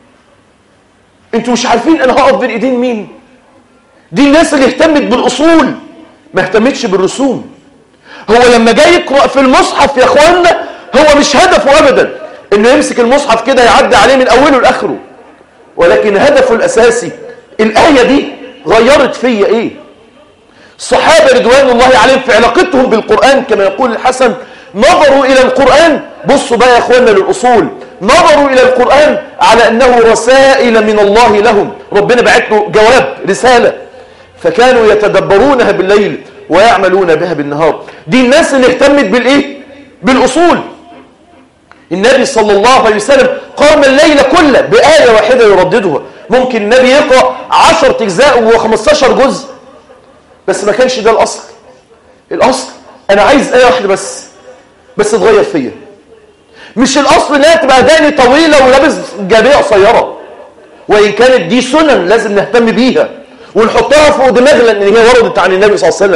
انتوا مش عارفين انا هقف بين ايدين مين دي الناس اللي اهتمت بالاصول ما اهتمتش بالرسوم هو لما جاي يقرا في المصحف يا اخوانا هو مش هدفه ابدا انه يمسك المصحف كده يعدي عليه من اوله لاخره ولكن هدفه الاساسي الايه دي غيرت فيا ايه الصحابه رضوان الله عليهم في علاقتهم بالقران كما يقول الحسن نظروا إلى القرآن بصوا بقى يا أخوانا للأصول نظروا إلى القرآن على أنه رسائل من الله لهم ربنا بعت له جواب رسالة فكانوا يتدبرونها بالليل ويعملون بها بالنهار دي الناس اللي اهتمت بالإيه؟ بالأصول النبي صلى الله عليه وسلم قام الليل كله بآية واحدة يرددها ممكن النبي يقرأ عشر أجزاء و15 جزء بس ما كانش ده الأصل الأصل أنا عايز آية واحدة بس بس تغير فيا مش الاصل انها تبقى داني طويله ولابس جابيه قصيره وان كانت دي سنن لازم نهتم بيها ونحطها فوق دماغنا ان هي وردت عن النبي صلى الله عليه وسلم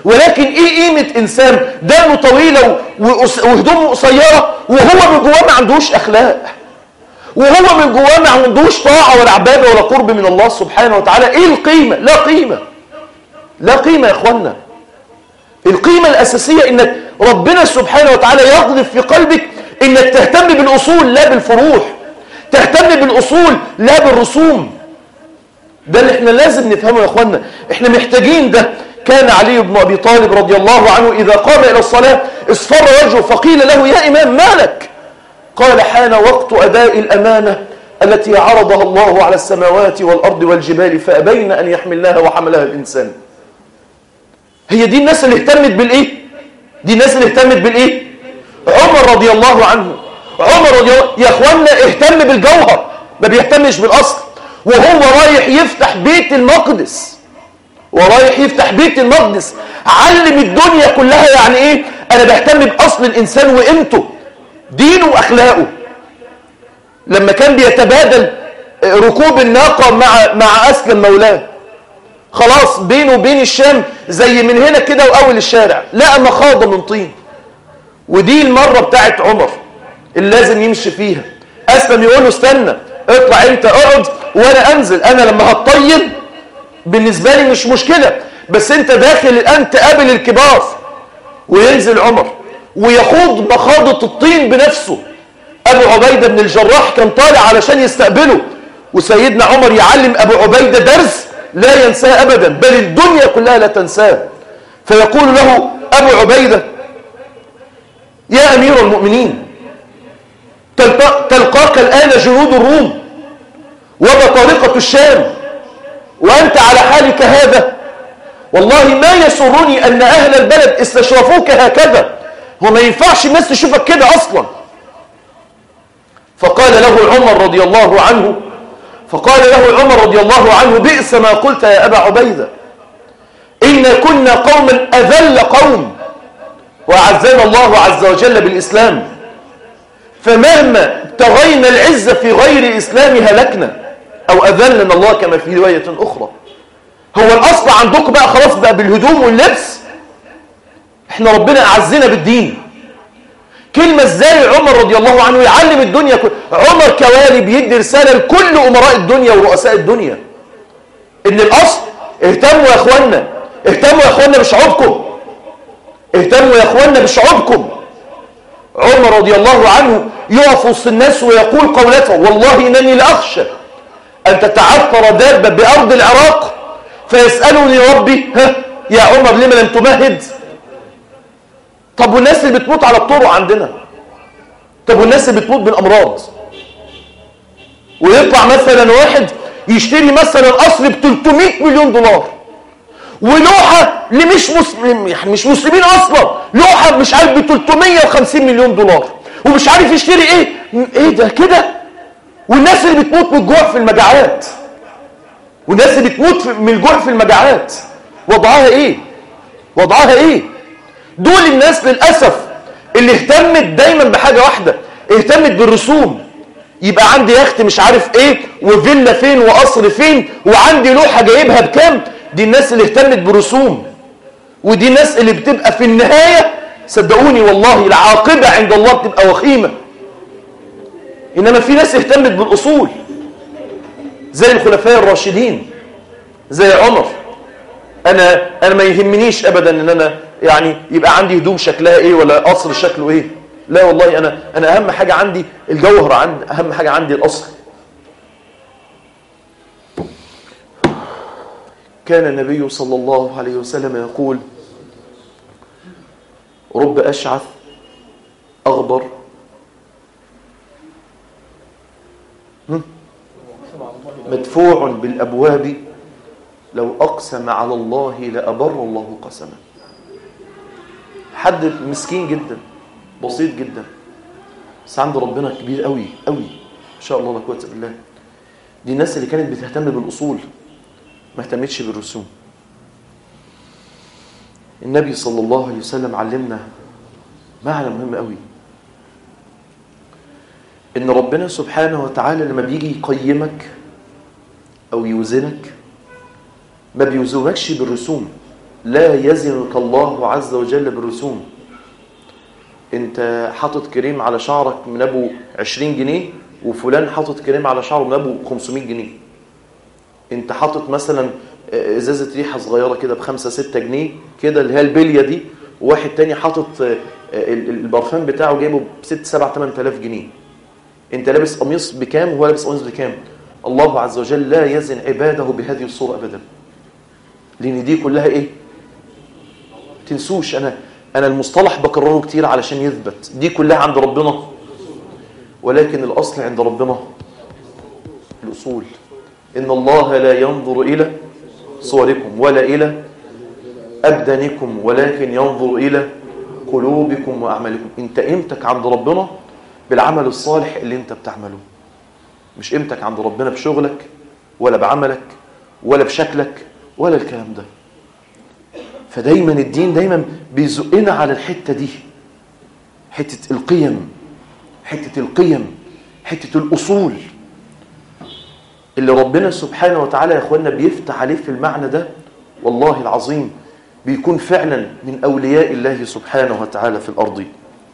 ولكن ايه قيمة انسان دمه طويلة وهدومه قصيرة وهو من جواه ما عندوش اخلاق وهو من جواه ما عندوش طاعة ولا عبادة ولا قرب من الله سبحانه وتعالى ايه القيمة لا قيمة لا قيمة يا اخوانا القيمة الاساسية انك ربنا سبحانه وتعالى يغلف في قلبك انك تهتم بالاصول لا بالفروح تهتم بالاصول لا بالرسوم ده اللي احنا لازم نفهمه يا اخوانا احنا محتاجين ده كان علي بن ابي طالب رضي الله عنه اذا قام الى الصلاه اصفر وجهه فقيل له يا امام مالك قال حان وقت اداء الامانه التي عرضها الله على السماوات والارض والجبال فابين ان يحملناها وحملها الانسان هي دي الناس اللي اهتمت بالايه دي الناس اللي اهتمت بالايه عمر رضي الله عنه عمر رضي الله يا اخوانا اهتم بالجوهر ما بيهتمش بالاصل وهو رايح يفتح بيت المقدس ورايح يفتح بيت المقدس علم الدنيا كلها يعني ايه انا بهتم باصل الانسان وقيمته دينه واخلاقه لما كان بيتبادل ركوب الناقه مع مع اسلم مولاه خلاص بينه وبين الشام زي من هنا كده واول الشارع لقى مخاضه من طين ودي المره بتاعت عمر اللي لازم يمشي فيها اسلم يقول له استنى اطلع انت اقعد وانا انزل انا لما هتطيب بالنسبة لي مش مشكلة بس انت داخل الان تقابل الكبار وينزل عمر ويخوض مخاضة الطين بنفسه ابو عبيدة بن الجراح كان طالع علشان يستقبله وسيدنا عمر يعلم ابو عبيدة درس لا ينساه ابدا بل الدنيا كلها لا تنساه فيقول له ابو عبيدة يا امير المؤمنين تلقاك الان جنود الروم وبطارقة الشام وأنت على حالك هذا والله ما يسرني أن أهل البلد استشرفوك هكذا وما ينفعش الناس تشوفك كده أصلا فقال له عمر رضي الله عنه فقال له عمر رضي الله عنه بئس ما قلت يا أبا عبيدة إن كنا قوما أذل قوم وأعزنا الله عز وجل بالإسلام فمهما ابتغينا العزة في غير الإسلام هلكنا أو أذلنا الله كما في رواية أخرى هو الأصل عندكم بقى خلاص بقى بالهدوم واللبس احنا ربنا أعزنا بالدين كلمة ازاي عمر رضي الله عنه يعلم الدنيا كل... عمر كوالي بيدي رسالة لكل أمراء الدنيا ورؤساء الدنيا إن الأصل اهتموا يا أخوانا اهتموا يا أخوانا بشعوبكم اهتموا يا أخوانا بشعوبكم عمر رضي الله عنه يقف وسط الناس ويقول قولته والله إنني لأخشى أن تتعثر دابة بأرض العراق فيسألني ربي ها يا عمر لما لم تمهد طب والناس اللي بتموت على الطرق عندنا طب والناس اللي بتموت بالأمراض ويطلع مثلا واحد يشتري مثلا قصر ب 300 مليون دولار ولوحة لمش مسلم يعني مش مسلمين أصلا لوحة مش عارف ب 350 مليون دولار ومش عارف يشتري ايه ايه ده كده والناس اللي بتموت من الجوع في المجاعات والناس اللي بتموت من الجوع في المجاعات وضعها ايه وضعها ايه دول الناس للأسف اللي اهتمت دايما بحاجة واحدة اهتمت بالرسوم يبقى عندي يخت مش عارف ايه وفيلا فين وقصر فين وعندي لوحة جايبها بكام دي الناس اللي اهتمت برسوم ودي الناس اللي بتبقى في النهاية صدقوني والله العاقبة عند الله بتبقى وخيمة إنما في ناس اهتمت بالأصول زي الخلفاء الراشدين زي عمر أنا أنا ما يهمنيش أبدا إن أنا يعني يبقى عندي هدوم شكلها إيه ولا قصر شكله إيه لا والله أنا أنا أهم حاجة عندي الجوهر عندي أهم حاجة عندي الأصل كان النبي صلى الله عليه وسلم يقول رب أشعث أغبر مدفوع بالأبواب لو أقسم على الله لأبر الله قسما حد مسكين جدا بسيط جدا بس عند ربنا كبير قوي قوي إن شاء الله لا قوه الا بالله دي الناس اللي كانت بتهتم بالأصول ما اهتمتش بالرسوم النبي صلى الله عليه وسلم علمنا معنى مهم قوي ان ربنا سبحانه وتعالى لما بيجي يقيمك او يوزنك ما بيوزنكش بالرسوم لا يزنك الله عز وجل بالرسوم انت حاطط كريم على شعرك من ابو 20 جنيه وفلان حاطط كريم على شعره من ابو 500 جنيه انت حاطط مثلا ازازه ريحه صغيره كده بخمسة ستة جنيه كده اللي هي البليه دي وواحد تاني حاطط البرفان بتاعه جايبه ب 6 7 8000 جنيه انت لابس قميص بكام وهو لابس قميص بكام الله عز وجل لا يزن عباده بهذه الصوره ابدا لان دي كلها ايه تنسوش انا انا المصطلح بكرره كتير علشان يثبت دي كلها عند ربنا ولكن الاصل عند ربنا الاصول ان الله لا ينظر الى صوركم ولا الى ابدانكم ولكن ينظر الى قلوبكم واعمالكم انت قيمتك عند ربنا بالعمل الصالح اللي انت بتعمله مش قيمتك عند ربنا بشغلك ولا بعملك ولا بشكلك ولا الكلام ده فدايما الدين دايما بيزقنا على الحتة دي حتة القيم حتة القيم حتة الأصول اللي ربنا سبحانه وتعالى يا أخوانا بيفتح عليه في المعنى ده والله العظيم بيكون فعلا من أولياء الله سبحانه وتعالى في الأرض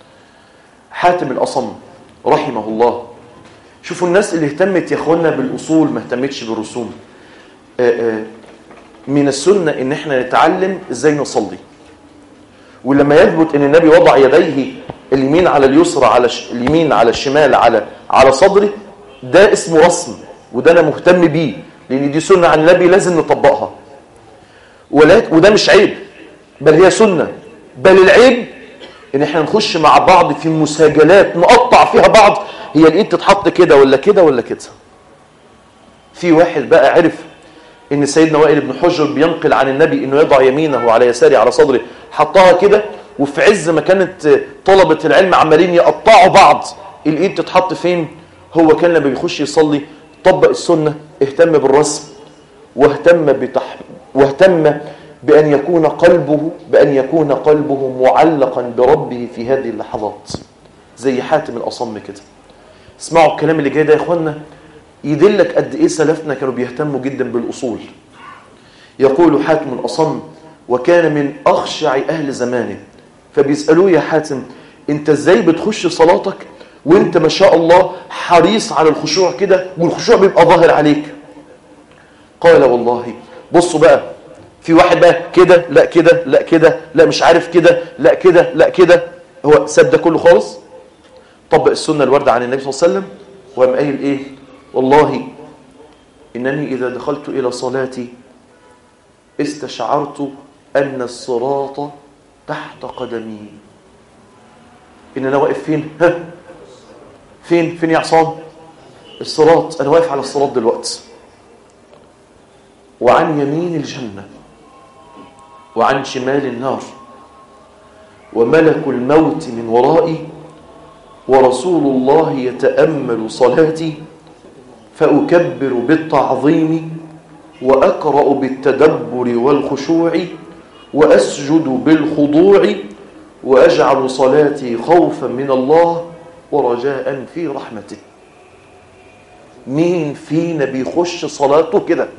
حاتم الأصم رحمه الله شوفوا الناس اللي اهتمت يا أخوانا بالأصول ما اهتمتش بالرسوم آآ آآ من السنة ان احنا نتعلم ازاي نصلي ولما يثبت ان النبي وضع يديه اليمين على اليسرى على ش... اليمين على الشمال على على صدره ده اسمه رسم وده انا مهتم بيه لان دي سنة عن النبي لازم نطبقها ولكن وده مش عيب بل هي سنة بل العيب ان احنا نخش مع بعض في مساجلات نقطع فيها بعض هي الايد تتحط كده ولا كده ولا كده في واحد بقى عرف ان سيدنا وائل بن حجر بينقل عن النبي انه يضع يمينه على يساره على صدره حطها كده وفي عز ما كانت طلبة العلم عمالين يقطعوا بعض الايد تتحط فين هو كان لما بيخش يصلي طبق السنة اهتم بالرسم واهتم بتح... واهتم بأن يكون قلبه بأن يكون قلبه معلقا بربه في هذه اللحظات زي حاتم الأصم كده اسمعوا الكلام اللي جاي ده يا اخوانا يدلك قد ايه سلفنا كانوا بيهتموا جدا بالاصول يقول حاتم الاصم وكان من اخشع اهل زمانه فبيسالوه يا حاتم انت ازاي بتخش صلاتك وانت ما شاء الله حريص على الخشوع كده والخشوع بيبقى ظاهر عليك قال والله بصوا بقى في واحد بقى كده لا كده لا كده لا مش عارف كده لا كده لا كده هو ساب ده كله خالص طبق السنه الوارده عن النبي صلى الله عليه وسلم وقام قايل ايه والله إنني إذا دخلت إلى صلاتي استشعرت أن الصراط تحت قدمي إن أنا واقف فين؟ ها؟ فين؟ فين يا عصام؟ الصراط أنا واقف على الصراط دلوقتي وعن يمين الجنة وعن شمال النار وملك الموت من ورائي ورسول الله يتأمل صلاتي فأكبر بالتعظيم وأقرأ بالتدبر والخشوع وأسجد بالخضوع وأجعل صلاتي خوفا من الله ورجاء في رحمته مين فينا بيخش صلاته كده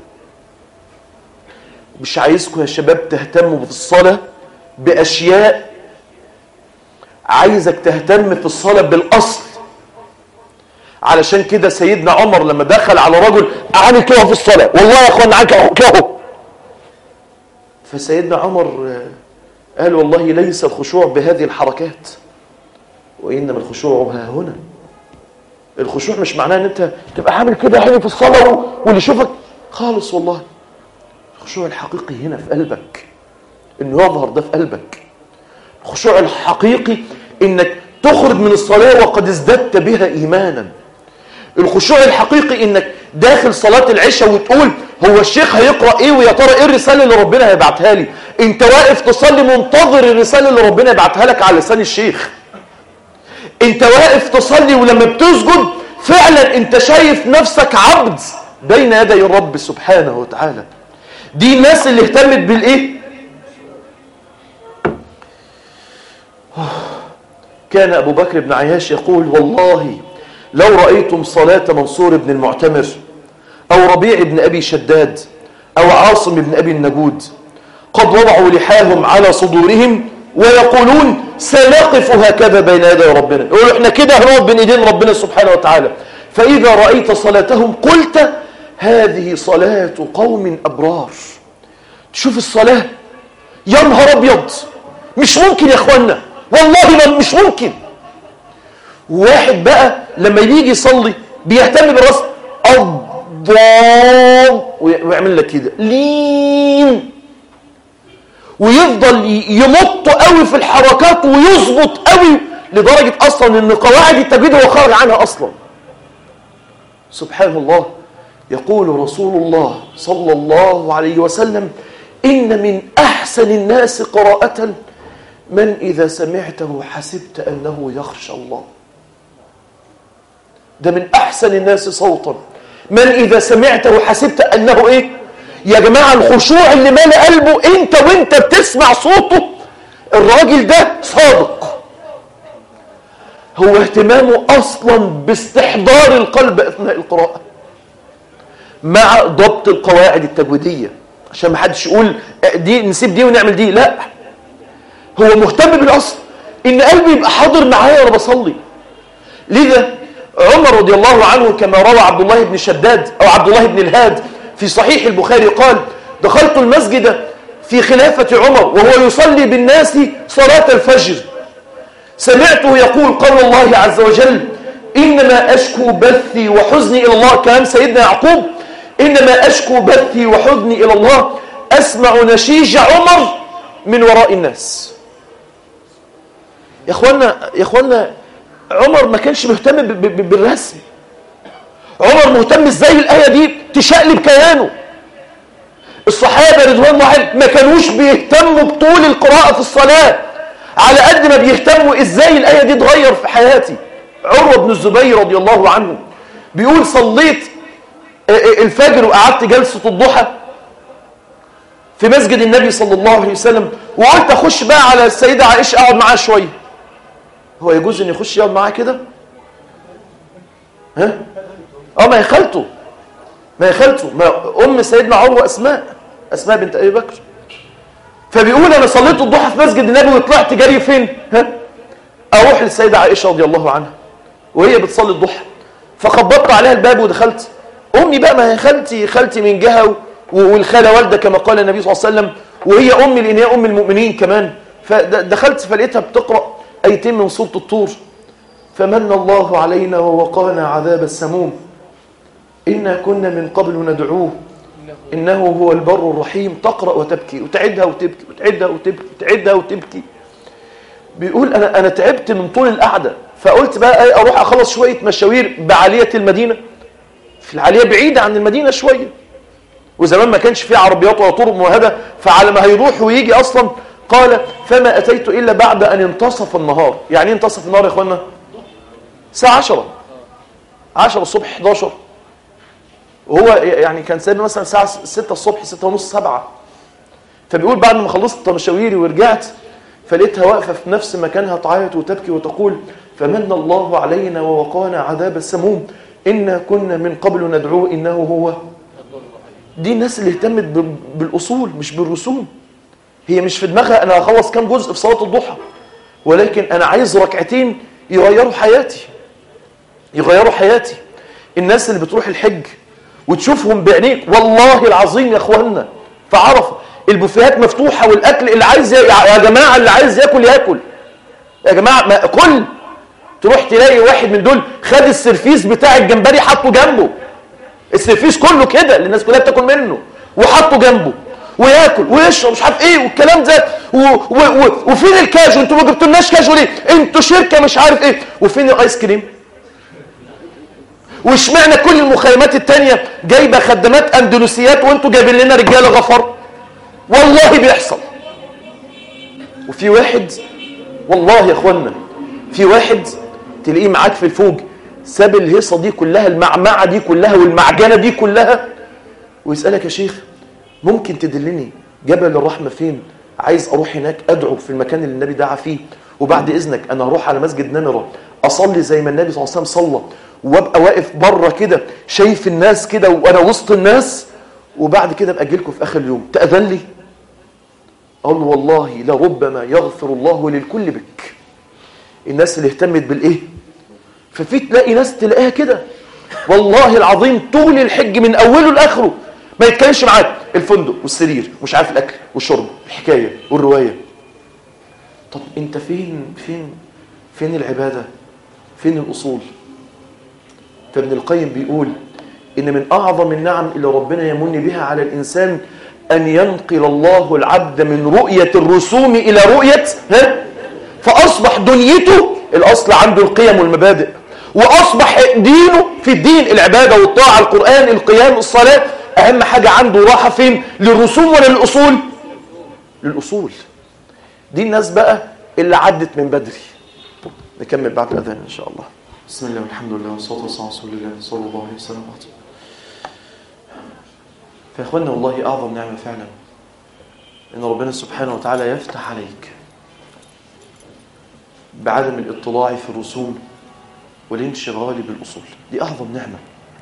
مش عايزكم يا شباب تهتموا في الصلاة بأشياء عايزك تهتم في الصلاة بالأصل علشان كده سيدنا عمر لما دخل على رجل عامل كده في الصلاة والله يا اخوان معاك كده فسيدنا عمر قال والله ليس الخشوع بهذه الحركات وإنما الخشوع ها هنا الخشوع مش معناه ان انت تبقى عامل كده حلو في الصلاة واللي يشوفك خالص والله الخشوع الحقيقي هنا في قلبك انه يظهر ده في قلبك الخشوع الحقيقي انك تخرج من الصلاة وقد ازددت بها ايمانا الخشوع الحقيقي انك داخل صلاة العشاء وتقول هو الشيخ هيقرأ ايه ويا ترى ايه الرسالة اللي ربنا هيبعتها لي انت واقف تصلي منتظر الرسالة اللي ربنا يبعتها لك على لسان الشيخ انت واقف تصلي ولما بتسجد فعلا انت شايف نفسك عبد بين يدي الرب سبحانه وتعالى دي الناس اللي اهتمت بالايه كان ابو بكر بن عياش يقول والله لو رأيتم صلاة منصور بن المعتمر أو ربيع بن أبي شداد أو عاصم بن أبي النجود قد وضعوا لحاهم على صدورهم ويقولون سنقف هكذا بين يدي ربنا يقولوا احنا كده هنقف بين ايدين ربنا سبحانه وتعالى فإذا رأيت صلاتهم قلت هذه صلاة قوم أبرار تشوف الصلاة يا نهار أبيض مش ممكن يا أخوانا والله مش ممكن واحد بقى لما يجي يصلي بيهتم بالرأس الضاد ويعمل لك كده لين ويفضل يمط قوي في الحركات ويظبط قوي لدرجة أصلا أن قواعد التجويد هو خارج عنها أصلا سبحان الله يقول رسول الله صلى الله عليه وسلم إن من أحسن الناس قراءة من إذا سمعته حسبت أنه يخشى الله ده من أحسن الناس صوتا من إذا سمعته حسبت أنه إيه يا جماعة الخشوع اللي مال قلبه أنت وأنت بتسمع صوته الراجل ده صادق هو اهتمامه أصلا باستحضار القلب أثناء القراءة مع ضبط القواعد التجويدية عشان ما حدش يقول دي نسيب دي ونعمل دي لا هو مهتم بالأصل إن قلبي يبقى حاضر معايا وأنا بصلي لذا عمر رضي الله عنه كما روى عبد الله بن شداد أو عبد الله بن الهاد في صحيح البخاري قال دخلت المسجد في خلافة عمر وهو يصلي بالناس صلاة الفجر سمعته يقول قول الله عز وجل إنما أشكو بثي وحزني إلى الله كلام سيدنا يعقوب إنما أشكو بثي وحزني إلى الله أسمع نشيج عمر من وراء الناس يا أخوانا, يا أخوانا عمر ما كانش مهتم بالرسم عمر مهتم ازاي الآية دي تشقلب كيانه الصحابة رضوان الله ما كانوش بيهتموا بطول القراءة في الصلاة على قد ما بيهتموا ازاي الآية دي تغير في حياتي عروة بن الزبير رضي الله عنه بيقول صليت الفجر وقعدت جلسة الضحى في مسجد النبي صلى الله عليه وسلم وقلت اخش بقى على السيدة عائشة اقعد معاها شوية هو يجوز ان يخش يقعد معاها كده ها اه ما هي خالته ما هي خالته ما ام سيدنا عروه اسماء اسماء بنت ابي بكر فبيقول انا صليت الضحى في مسجد النبي وطلعت جري فين ها اروح للسيده عائشه رضي الله عنها وهي بتصلي الضحى فخبطت عليها الباب ودخلت امي بقى ما هي خالتي خالتي من جهه والخاله والده كما قال النبي صلى الله عليه وسلم وهي امي لان هي ام المؤمنين كمان فدخلت فلقيتها بتقرا ايتين من سوره الطور فمن الله علينا ووقانا عذاب السموم إنا كنا من قبل ندعوه إنه هو البر الرحيم تقرأ وتبكي وتعدها وتبكي وتعدها وتبكي وتعدها وتبكي بيقول أنا, أنا تعبت من طول القعدة فقلت بقى أروح أخلص شوية مشاوير بعالية المدينة في العالية بعيدة عن المدينة شوية وزمان ما كانش فيه عربيات ولا طرق ممهدة فعلى ما هيروح ويجي أصلا قال فما أتيت إلا بعد أن انتصف النهار يعني انتصف النهار يا إخوانا الساعة 10 10 الصبح 11 وهو يعني كان سايبني مثلا الساعة 6 الصبح 6 ونص 7 فبيقول بعد ما خلصت مشاويري ورجعت فلقيتها واقفة في نفس مكانها تعيط وتبكي وتقول فمن الله علينا ووقانا عذاب السموم إنا كنا من قبل ندعوه إنه هو دي الناس اللي اهتمت بالأصول مش بالرسوم هي مش في دماغها أنا هخلص كام جزء في صلاة الضحى ولكن أنا عايز ركعتين يغيروا حياتي يغيروا حياتي الناس اللي بتروح الحج وتشوفهم بعينيك والله العظيم يا اخوانا فعرف البوفيهات مفتوحه والاكل اللي عايز يا جماعه اللي عايز ياكل ياكل يا جماعه ما كل تروح تلاقي واحد من دول خد السرفيس بتاع الجمبري حطه جنبه السرفيس كله كده اللي الناس كلها بتاكل منه وحطه جنبه وياكل ويشرب مش عارف ايه والكلام ده و و و وفين الكاجو انتوا ما جبتولناش كاجو ليه انتوا شركه مش عارف ايه وفين الايس كريم واشمعنى كل المخيمات التانية جايبة خدمات اندلسيات وانتوا جايبين لنا رجالة غفر والله بيحصل وفي واحد والله يا اخوانا في واحد تلاقيه معاك في الفوج ساب الهيصة دي كلها المعمعة دي كلها والمعجنة دي كلها ويسألك يا شيخ ممكن تدلني جبل الرحمة فين عايز اروح هناك ادعو في المكان اللي النبي دعا فيه وبعد اذنك انا هروح على مسجد نمرة اصلي زي ما النبي صلى الله عليه وسلم صلى وابقى واقف بره كده شايف الناس كده وانا وسط الناس وبعد كده ابقى اجي لكم في اخر اليوم تاذن لي قال والله لربما يغفر الله للكل بك الناس اللي اهتمت بالايه ففي تلاقي ناس تلاقيها كده والله العظيم طول الحج من اوله لاخره ما يتكلمش معاك الفندق والسرير مش عارف الاكل والشرب الحكايه والروايه طب انت فين فين فين العباده فين الاصول فابن القيم بيقول ان من اعظم النعم اللي ربنا يمن بها على الانسان ان ينقل الله العبد من رؤيه الرسوم الى رؤيه ها فاصبح دنيته الاصل عنده القيم والمبادئ واصبح دينه في الدين العباده والطاعه القران القيام الصلاه اهم حاجه عنده راحه فين للرسوم ولا للاصول للاصول دي الناس بقى اللي عدت من بدري نكمل بعد الاذان ان شاء الله بسم الله والحمد لله والصلاه والسلام على رسول الله صلى الله عليه وسلم فيا اخوانا والله اعظم نعمه فعلا ان ربنا سبحانه وتعالى يفتح عليك بعدم الاطلاع في الرسوم والانشغال بالاصول دي اعظم نعمه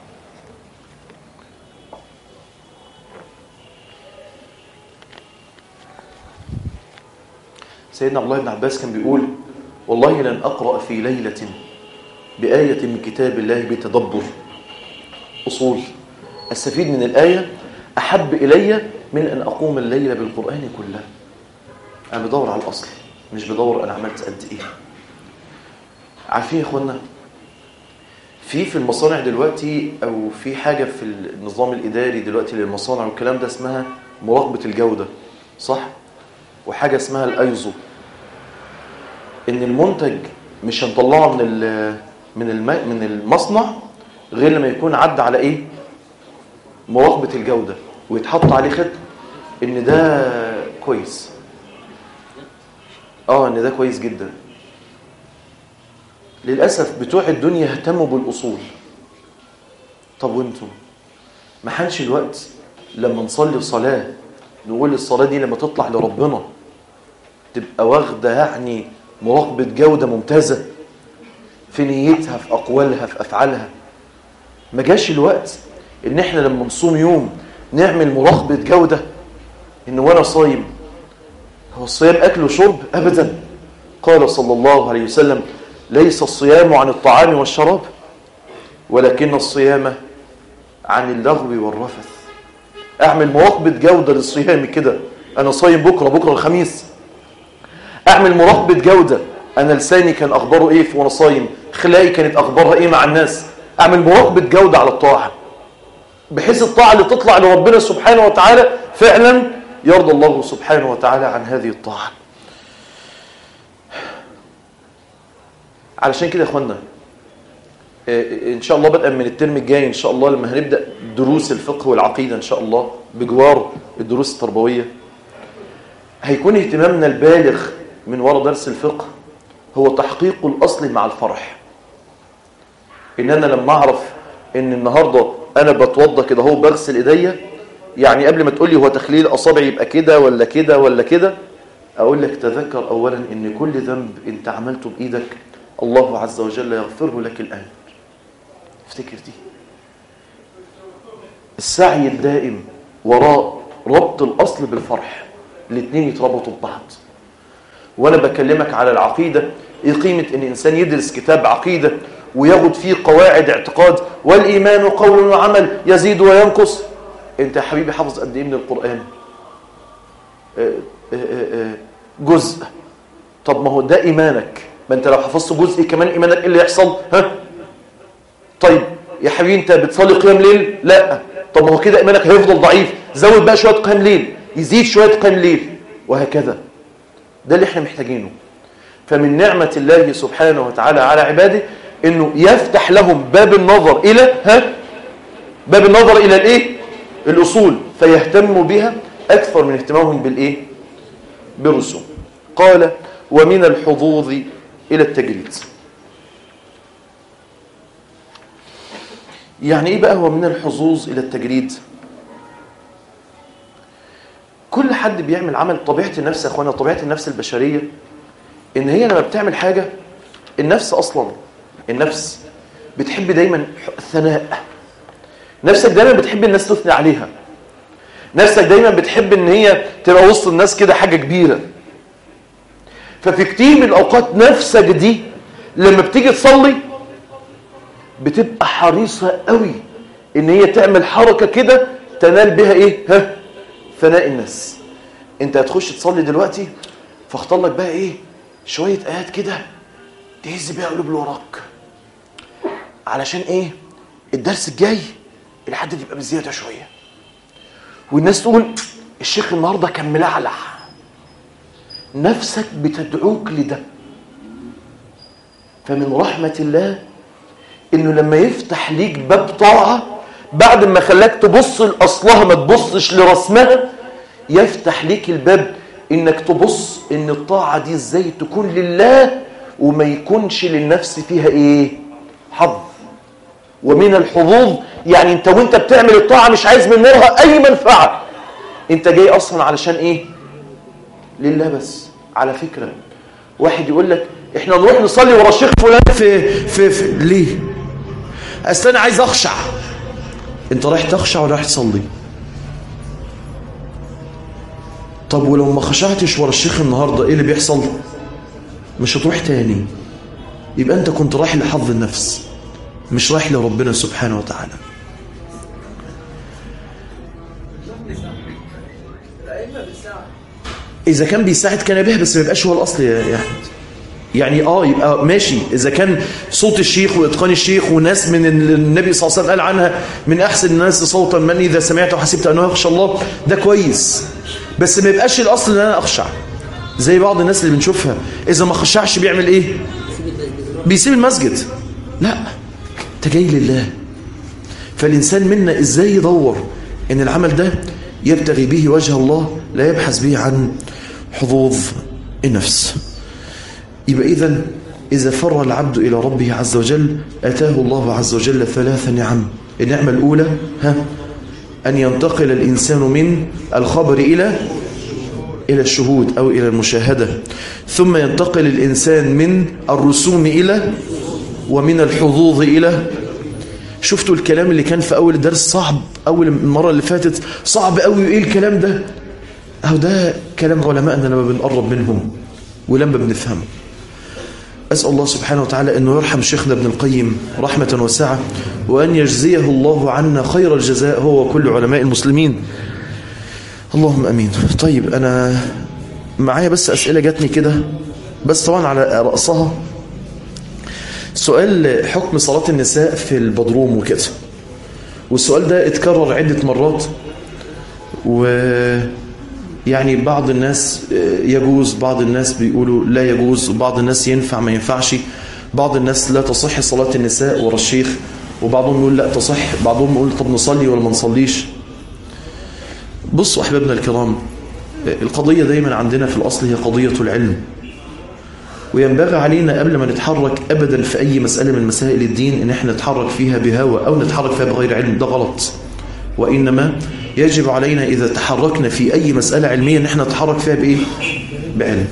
سيدنا عبد الله بن عباس كان بيقول والله لن أقرأ في ليلة بآية من كتاب الله بتدبر أصول أستفيد من الآية أحب إلي من أن أقوم الليلة بالقرآن كله أنا بدور على الأصل مش بدور أنا عملت قد إيه عارفين يا إخوانا في في المصانع دلوقتي أو في حاجة في النظام الإداري دلوقتي للمصانع والكلام ده اسمها مراقبة الجودة صح؟ وحاجة اسمها الايزو ان المنتج مش هنطلعه من من الم... من المصنع غير لما يكون عدى على ايه مراقبه الجوده ويتحط عليه ختم ان ده كويس اه ان ده كويس جدا للاسف بتوع الدنيا اهتموا بالاصول طب وانتم ما حنش الوقت لما نصلي صلاه نقول الصلاه دي لما تطلع لربنا تبقى واخده يعني مراقبه جوده ممتازه في نيتها في اقوالها في افعالها ما جاش الوقت ان احنا لما نصوم يوم نعمل مراقبه جوده ان وانا صايم هو الصيام اكل وشرب ابدا قال صلى الله عليه وسلم ليس الصيام عن الطعام والشراب ولكن الصيام عن اللغو والرفث اعمل مراقبه جوده للصيام كده انا صايم بكره بكره الخميس اعمل مراقبه جوده انا لساني كان اخباره ايه وانا صايم خلاقي كانت اخبارها ايه مع الناس اعمل مراقبه جوده على الطاعه بحيث الطاعه اللي تطلع لربنا سبحانه وتعالى فعلا يرضى الله سبحانه وتعالى عن هذه الطاعه علشان كده يا اخوانا ان شاء الله بدءا من الترم الجاي ان شاء الله لما هنبدا دروس الفقه والعقيده ان شاء الله بجوار الدروس التربويه هيكون اهتمامنا البالغ من وراء درس الفقه هو تحقيق الاصل مع الفرح ان انا لما اعرف ان النهارده انا بتوضى كده اهو بغسل ايديا يعني قبل ما تقول لي هو تخليل اصابع يبقى كده ولا كده ولا كده اقول لك تذكر اولا ان كل ذنب انت عملته بايدك الله عز وجل يغفره لك الان افتكر دي السعي الدائم وراء ربط الاصل بالفرح الاثنين يتربطوا ببعض وانا بكلمك على العقيده ايه قيمه ان انسان يدرس كتاب عقيده وياخد فيه قواعد اعتقاد والايمان قول وعمل يزيد وينقص انت يا حبيبي حافظ قد ايه من القران جزء طب ما هو ده ايمانك ما انت لو حفظت جزء كمان ايمانك ايه اللي يحصل ها طيب يا حبيبي انت بتصلي قيام ليل لا طب ما هو كده ايمانك هيفضل ضعيف زود بقى شويه قيام ليل يزيد شويه قيام ليل وهكذا ده اللي احنا محتاجينه فمن نعمه الله سبحانه وتعالى على عباده انه يفتح لهم باب النظر الى ها باب النظر الى الايه الاصول فيهتموا بها اكثر من اهتمامهم بالايه بالرسوم قال ومن الحظوظ الى التجريد يعني ايه بقى هو من الحظوظ الى التجريد كل حد بيعمل عمل طبيعه النفس يا اخوانا طبيعه النفس البشريه ان هي لما بتعمل حاجه النفس اصلا النفس بتحب دايما الثناء نفسك دايما بتحب الناس تثني عليها نفسك دايما بتحب ان هي تبقى وسط الناس كده حاجة كبيرة ففي كتير من الأوقات نفسك دي لما بتيجي تصلي بتبقى حريصة قوي ان هي تعمل حركة كده تنال بها ايه ها ثناء الناس انت هتخش تصلي دلوقتي فاختار لك بقى ايه شوية ايات كده تهز بيها قلوب اللي وراك علشان ايه الدرس الجاي الحد يبقى بزيادة شوية والناس تقول الشيخ النهاردة كان ملعلع نفسك بتدعوك لده فمن رحمة الله انه لما يفتح ليك باب طاعة بعد ما خلاك تبص لأصلها ما تبصش لرسمها يفتح ليك الباب انك تبص ان الطاعة دي ازاي تكون لله وما يكونش للنفس فيها ايه حظ ومن الحظوظ يعني انت وانت بتعمل الطاعة مش عايز من وراها اي منفعة انت جاي اصلا علشان ايه لله بس على فكرة واحد يقول لك احنا نروح نصلي ورا الشيخ فلان في, في, في ليه اصل انا عايز اخشع انت رايح تخشع ولا رايح تصلي طب ولو ما خشعتش ورا الشيخ النهارده ايه اللي بيحصل مش هتروح تاني يبقى انت كنت رايح لحظ النفس مش رايح لربنا سبحانه وتعالى اذا كان بيساعد كان به بس ما يبقاش هو الاصل يا احمد يعني اه يبقى ماشي اذا كان صوت الشيخ واتقان الشيخ وناس من النبي صلى الله عليه وسلم قال عنها من احسن الناس صوتا من اذا سمعته حسبت انه يخشى الله ده كويس بس ما يبقاش الاصل ان انا اخشع زي بعض الناس اللي بنشوفها اذا ما خشعش بيعمل ايه بيسيب المسجد لا انت جاي لله فالانسان منا ازاي يدور ان العمل ده يبتغي به وجه الله لا يبحث به عن حظوظ النفس يبقى إذا إذا فر العبد إلى ربه عز وجل أتاه الله عز وجل ثلاث نعم النعمة الأولى ها أن ينتقل الإنسان من الخبر إلى إلى الشهود أو إلى المشاهدة ثم ينتقل الإنسان من الرسوم إلى ومن الحظوظ إلى شفتوا الكلام اللي كان في أول الدرس صعب أول المرة اللي فاتت صعب قوي إيه الكلام ده أهو ده كلام علماءنا لما بنقرب منهم ولما بنفهمه أسأل الله سبحانه وتعالى أنه يرحم شيخنا ابن القيم رحمة واسعة وأن يجزيه الله عنا خير الجزاء هو وكل علماء المسلمين اللهم أمين طيب أنا معايا بس أسئلة جاتني كده بس طبعا على رأسها سؤال حكم صلاة النساء في البدروم وكده والسؤال ده اتكرر عدة مرات و يعني بعض الناس يجوز بعض الناس بيقولوا لا يجوز بعض الناس ينفع ما ينفعش بعض الناس لا تصح صلاة النساء ورا الشيخ وبعضهم يقول لا تصح بعضهم يقول طب نصلي ولا ما نصليش بصوا أحبابنا الكرام القضية دايما عندنا في الأصل هي قضية العلم وينبغي علينا قبل ما نتحرك أبدا في أي مسألة من مسائل الدين إن احنا نتحرك فيها بهوى أو نتحرك فيها بغير علم ده غلط وإنما يجب علينا إذا تحركنا في أي مسألة علمية نحن نتحرك فيها بإيه؟ بعلم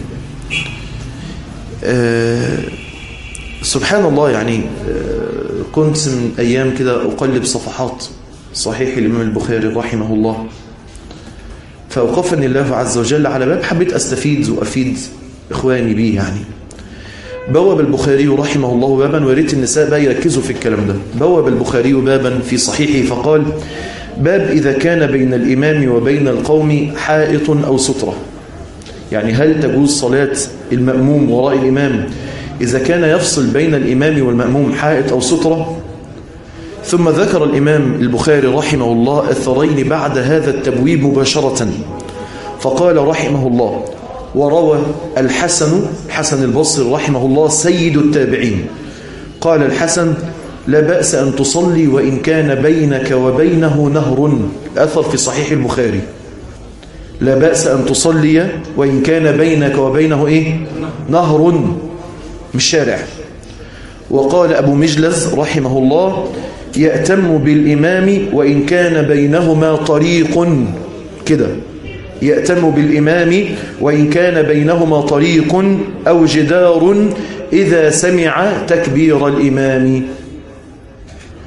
آه سبحان الله يعني آه كنت من أيام كده أقلب صفحات صحيح الإمام البخاري رحمه الله فأوقفني الله عز وجل على باب حبيت أستفيد وأفيد إخواني به يعني بواب البخاري رحمه الله بابا ويريت النساء بقى يركزوا في الكلام ده بواب البخاري بابا في صحيحه فقال باب إذا كان بين الإمام وبين القوم حائط أو سترة يعني هل تجوز صلاة المأموم وراء الإمام إذا كان يفصل بين الإمام والمأموم حائط أو سترة ثم ذكر الإمام البخاري رحمه الله الثرين بعد هذا التبويب مباشرة فقال رحمه الله وروى الحسن حسن البصري رحمه الله سيد التابعين قال الحسن لا بأس أن تصلي وإن كان بينك وبينه نهر أثر في صحيح البخاري لا بأس أن تصلي وإن كان بينك وبينه إيه؟ نهر مش شارع وقال أبو مجلز رحمه الله يأتم بالإمام وإن كان بينهما طريق كده يأتم بالإمام وإن كان بينهما طريق أو جدار إذا سمع تكبير الإمام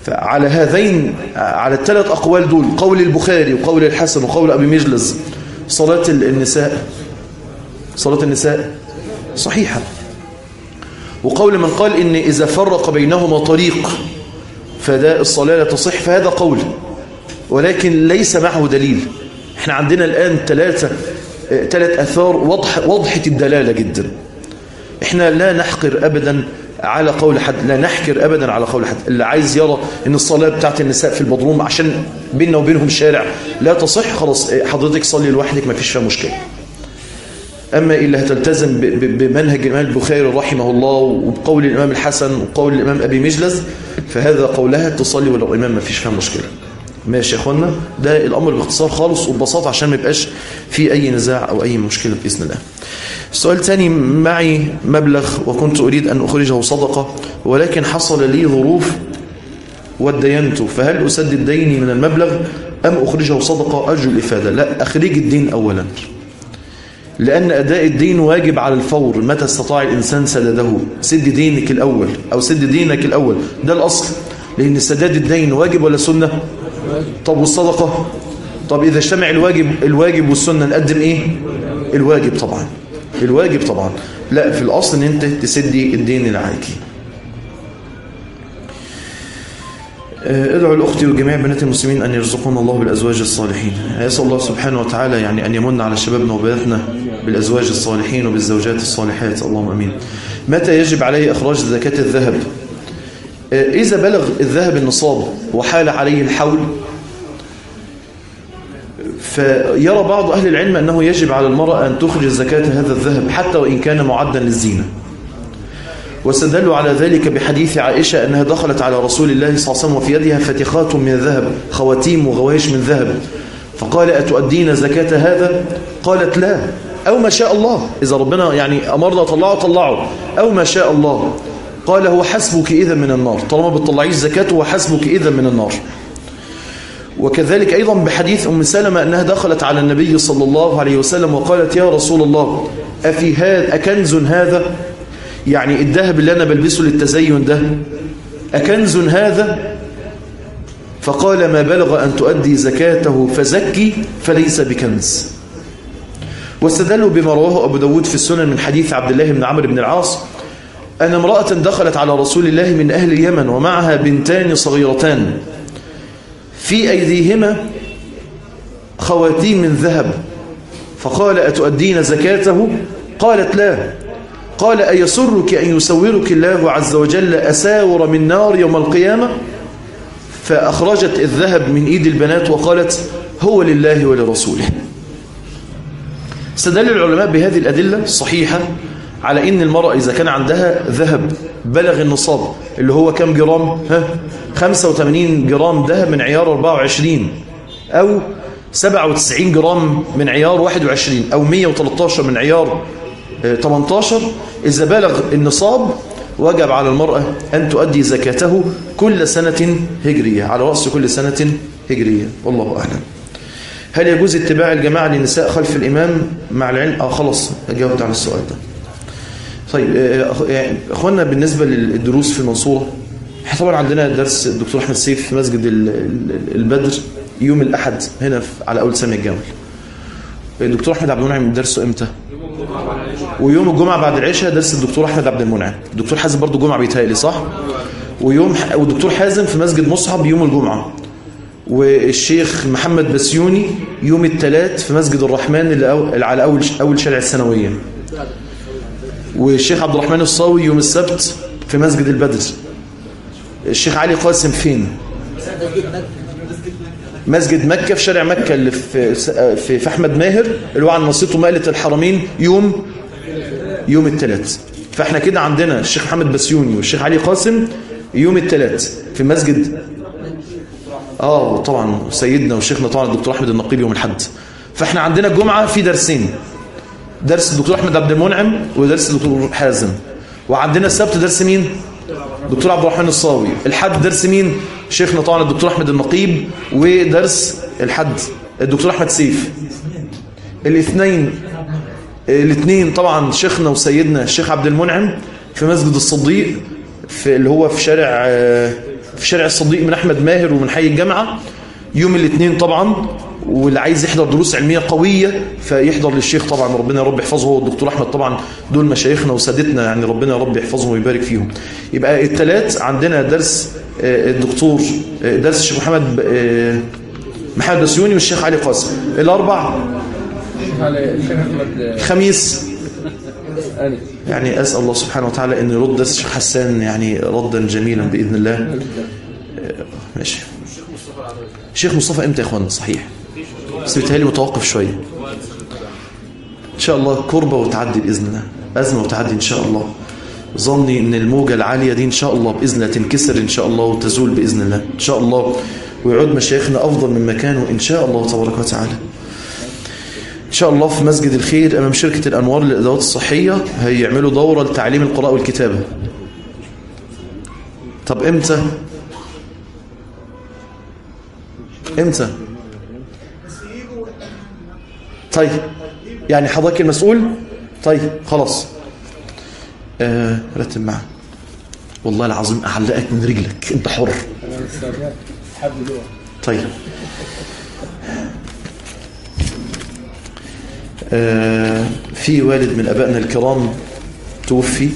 فعلى هذين على الثلاث أقوال دول قول البخاري وقول الحسن وقول أبي مجلس صلاة النساء صلاة النساء صحيحة وقول من قال إن إذا فرق بينهما طريق فده الصلاة لا تصح فهذا قول ولكن ليس معه دليل احنا عندنا الآن ثلاثة ثلاث أثار وضح وضحة الدلالة جدا احنا لا نحقر أبدا على قول حد لا نحكر أبدا على قول حد اللي عايز يرى ان الصلاة بتاعت النساء في البضروم عشان بيننا وبينهم شارع لا تصح خلاص حضرتك صلي لوحدك ما فيش فيها مشكلة أما إلا هتلتزم بمنهج الإمام البخاري رحمه الله وبقول الإمام الحسن وقول الإمام أبي مجلس فهذا قولها تصلي ولو إمام ما فيش فيها مشكلة ماشي يا أخوانا ده الأمر باختصار خالص وببساطة عشان ما يبقاش في أي نزاع أو أي مشكلة بإذن الله السؤال الثاني معي مبلغ وكنت أريد أن أخرجه صدقة ولكن حصل لي ظروف ودينت فهل أسدد ديني من المبلغ أم أخرجه صدقة أرجو الإفادة لا أخرج الدين أولا لأن أداء الدين واجب على الفور متى استطاع الإنسان سدده سد دينك الأول أو سد دينك الأول ده الأصل لأن سداد الدين واجب ولا سنة طب والصدقة طب إذا اجتمع الواجب الواجب والسنة نقدم إيه الواجب طبعا الواجب طبعا لا في الأصل أن أنت تسدي الدين اللي عليكي ادعو الأختي وجميع بنات المسلمين أن يرزقنا الله بالأزواج الصالحين يسأل الله سبحانه وتعالى يعني أن يمن على شبابنا وبناتنا بالأزواج الصالحين وبالزوجات الصالحات اللهم أمين متى يجب عليه إخراج زكاة الذهب إذا بلغ الذهب النصاب وحال عليه الحول فيرى بعض أهل العلم أنه يجب على المرأة أن تخرج زكاة هذا الذهب حتى وإن كان معدا للزينة واستدلوا على ذلك بحديث عائشة أنها دخلت على رسول الله صلى الله عليه وسلم وفي يدها فتخات من ذهب خواتيم وغوايش من ذهب فقال أتؤدين زكاة هذا قالت لا أو ما شاء الله إذا ربنا يعني أمرنا طلعه طلعه أو ما شاء الله قال هو حسبك إذا من النار طالما بتطلعيش زكاته هو حسبك إذا من النار وكذلك أيضا بحديث أم سلمة أنها دخلت على النبي صلى الله عليه وسلم وقالت يا رسول الله أفي هذا أكنز هذا يعني الذهب اللي أنا بلبسه للتزين ده أكنز هذا فقال ما بلغ أن تؤدي زكاته فزكي فليس بكنز واستدلوا بما رواه أبو داود في السنن من حديث عبد الله بن عمرو بن العاص أن امرأة دخلت على رسول الله من أهل اليمن ومعها بنتان صغيرتان في أيديهما خواتيم من ذهب فقال أتؤدين زكاته قالت لا قال أيسرك أن يسورك الله عز وجل أساور من نار يوم القيامة فأخرجت الذهب من إيد البنات وقالت هو لله ولرسوله استدل العلماء بهذه الأدلة الصحيحة على إن المرأة إذا كان عندها ذهب بلغ النصاب اللي هو كم جرام ها 85 جرام ذهب من عيار 24 أو 97 جرام من عيار 21 أو 113 من عيار 18 إذا بلغ النصاب وجب على المرأة أن تؤدي زكاته كل سنة هجرية على رأس كل سنة هجرية والله أعلم هل يجوز اتباع الجماعة للنساء خلف الإمام مع العلم آه خلاص جاوبت على السؤال ده طيب اخوانا بالنسبة للدروس في المنصورة احنا طبعا عندنا درس الدكتور احمد سيف في مسجد البدر يوم الاحد هنا على اول سامي الجمل الدكتور احمد عبد المنعم درسه امتى ويوم الجمعه بعد العشاء درس الدكتور احمد عبد المنعم الدكتور حازم برضو جمعه بيتهيألي صح ويوم والدكتور حازم في مسجد مصعب يوم الجمعه والشيخ محمد بسيوني يوم الثلاث في مسجد الرحمن اللي على اول اول شارع الثانويه والشيخ عبد الرحمن الصاوي يوم السبت في مسجد البدر الشيخ علي قاسم فين مسجد مكة في شارع مكة اللي في في, في أحمد ماهر اللي هو عن نصيته مقلة الحرمين يوم يوم الثلاث فاحنا كده عندنا الشيخ محمد بسيوني والشيخ علي قاسم يوم الثلاث في مسجد اه طبعا سيدنا وشيخنا طبعا الدكتور احمد النقيب يوم الاحد فاحنا عندنا الجمعه في درسين درس الدكتور احمد عبد المنعم ودرس الدكتور حازم وعندنا السبت درس مين دكتور عبد الرحمن الصاوي الحد درس مين شيخنا طبعا الدكتور احمد النقيب ودرس الحد الدكتور احمد سيف الاثنين الاثنين طبعا شيخنا وسيدنا الشيخ عبد المنعم في مسجد الصديق في اللي هو في شارع في شارع الصديق من أحمد ماهر ومن حي الجامعة يوم الاثنين طبعا واللي عايز يحضر دروس علمية قوية فيحضر للشيخ طبعا ربنا يا رب يحفظه هو الدكتور أحمد طبعا دول مشايخنا وسادتنا يعني ربنا يا رب يحفظهم ويبارك فيهم يبقى الثلاث عندنا درس الدكتور درس الشيخ محمد محمد بسيوني والشيخ علي قاسم الأربع خميس يعني أسأل الله سبحانه وتعالى أن يرد درس الشيخ حسان يعني ردا جميلا بإذن الله ماشي الشيخ مصطفى امتى يا اخوانا صحيح بس بيتهيألي متوقف شوية ان شاء الله كربة وتعدي بإذن الله أزمة وتعدي ان شاء الله ظني ان الموجة العالية دي ان شاء الله بإذن الله تنكسر ان شاء الله وتزول بإذن الله ان شاء الله ويعود مشايخنا أفضل من مكانه ان شاء الله تبارك وتعالى ان شاء الله في مسجد الخير امام شركة الانوار للادوات الصحية هيعملوا دورة لتعليم القراءة والكتابة طب امتى امتى طيب يعني حضرتك المسؤول طيب خلاص آه رتب معاه والله العظيم اعلقك من رجلك انت حر طيب آه في والد من ابائنا الكرام توفي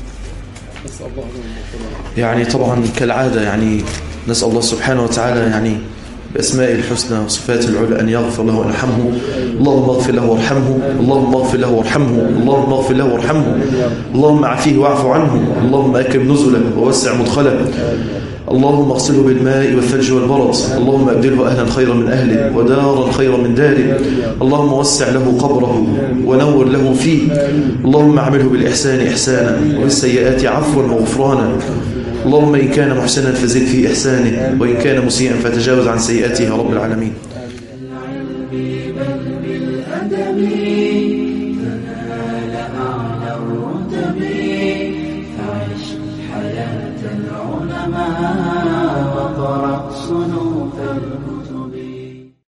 يعني طبعا كالعاده يعني نسال الله سبحانه وتعالى يعني بأسماء الحسنى وصفات العلى أن يغفر له ويرحمه اللهم اغفر له وارحمه اللهم اغفر له وارحمه اللهم اغفر له وارحمه اللهم عافيه واعف عنه اللهم أكرم نزله ووسع مدخله اللهم اغسله بالماء والثلج والبرد اللهم أبدله أهلا خيرا من أهله ودارا خيرا من داره اللهم وسع له قبره ونور له فيه اللهم اعمله بالإحسان إحسانا وبالسيئات عفوا وغفرانا اللهم إن كان محسنا فزد في إحسانه وإن كان مسيئا فتجاوز عن سيئاته يا رب العالمين وقرأ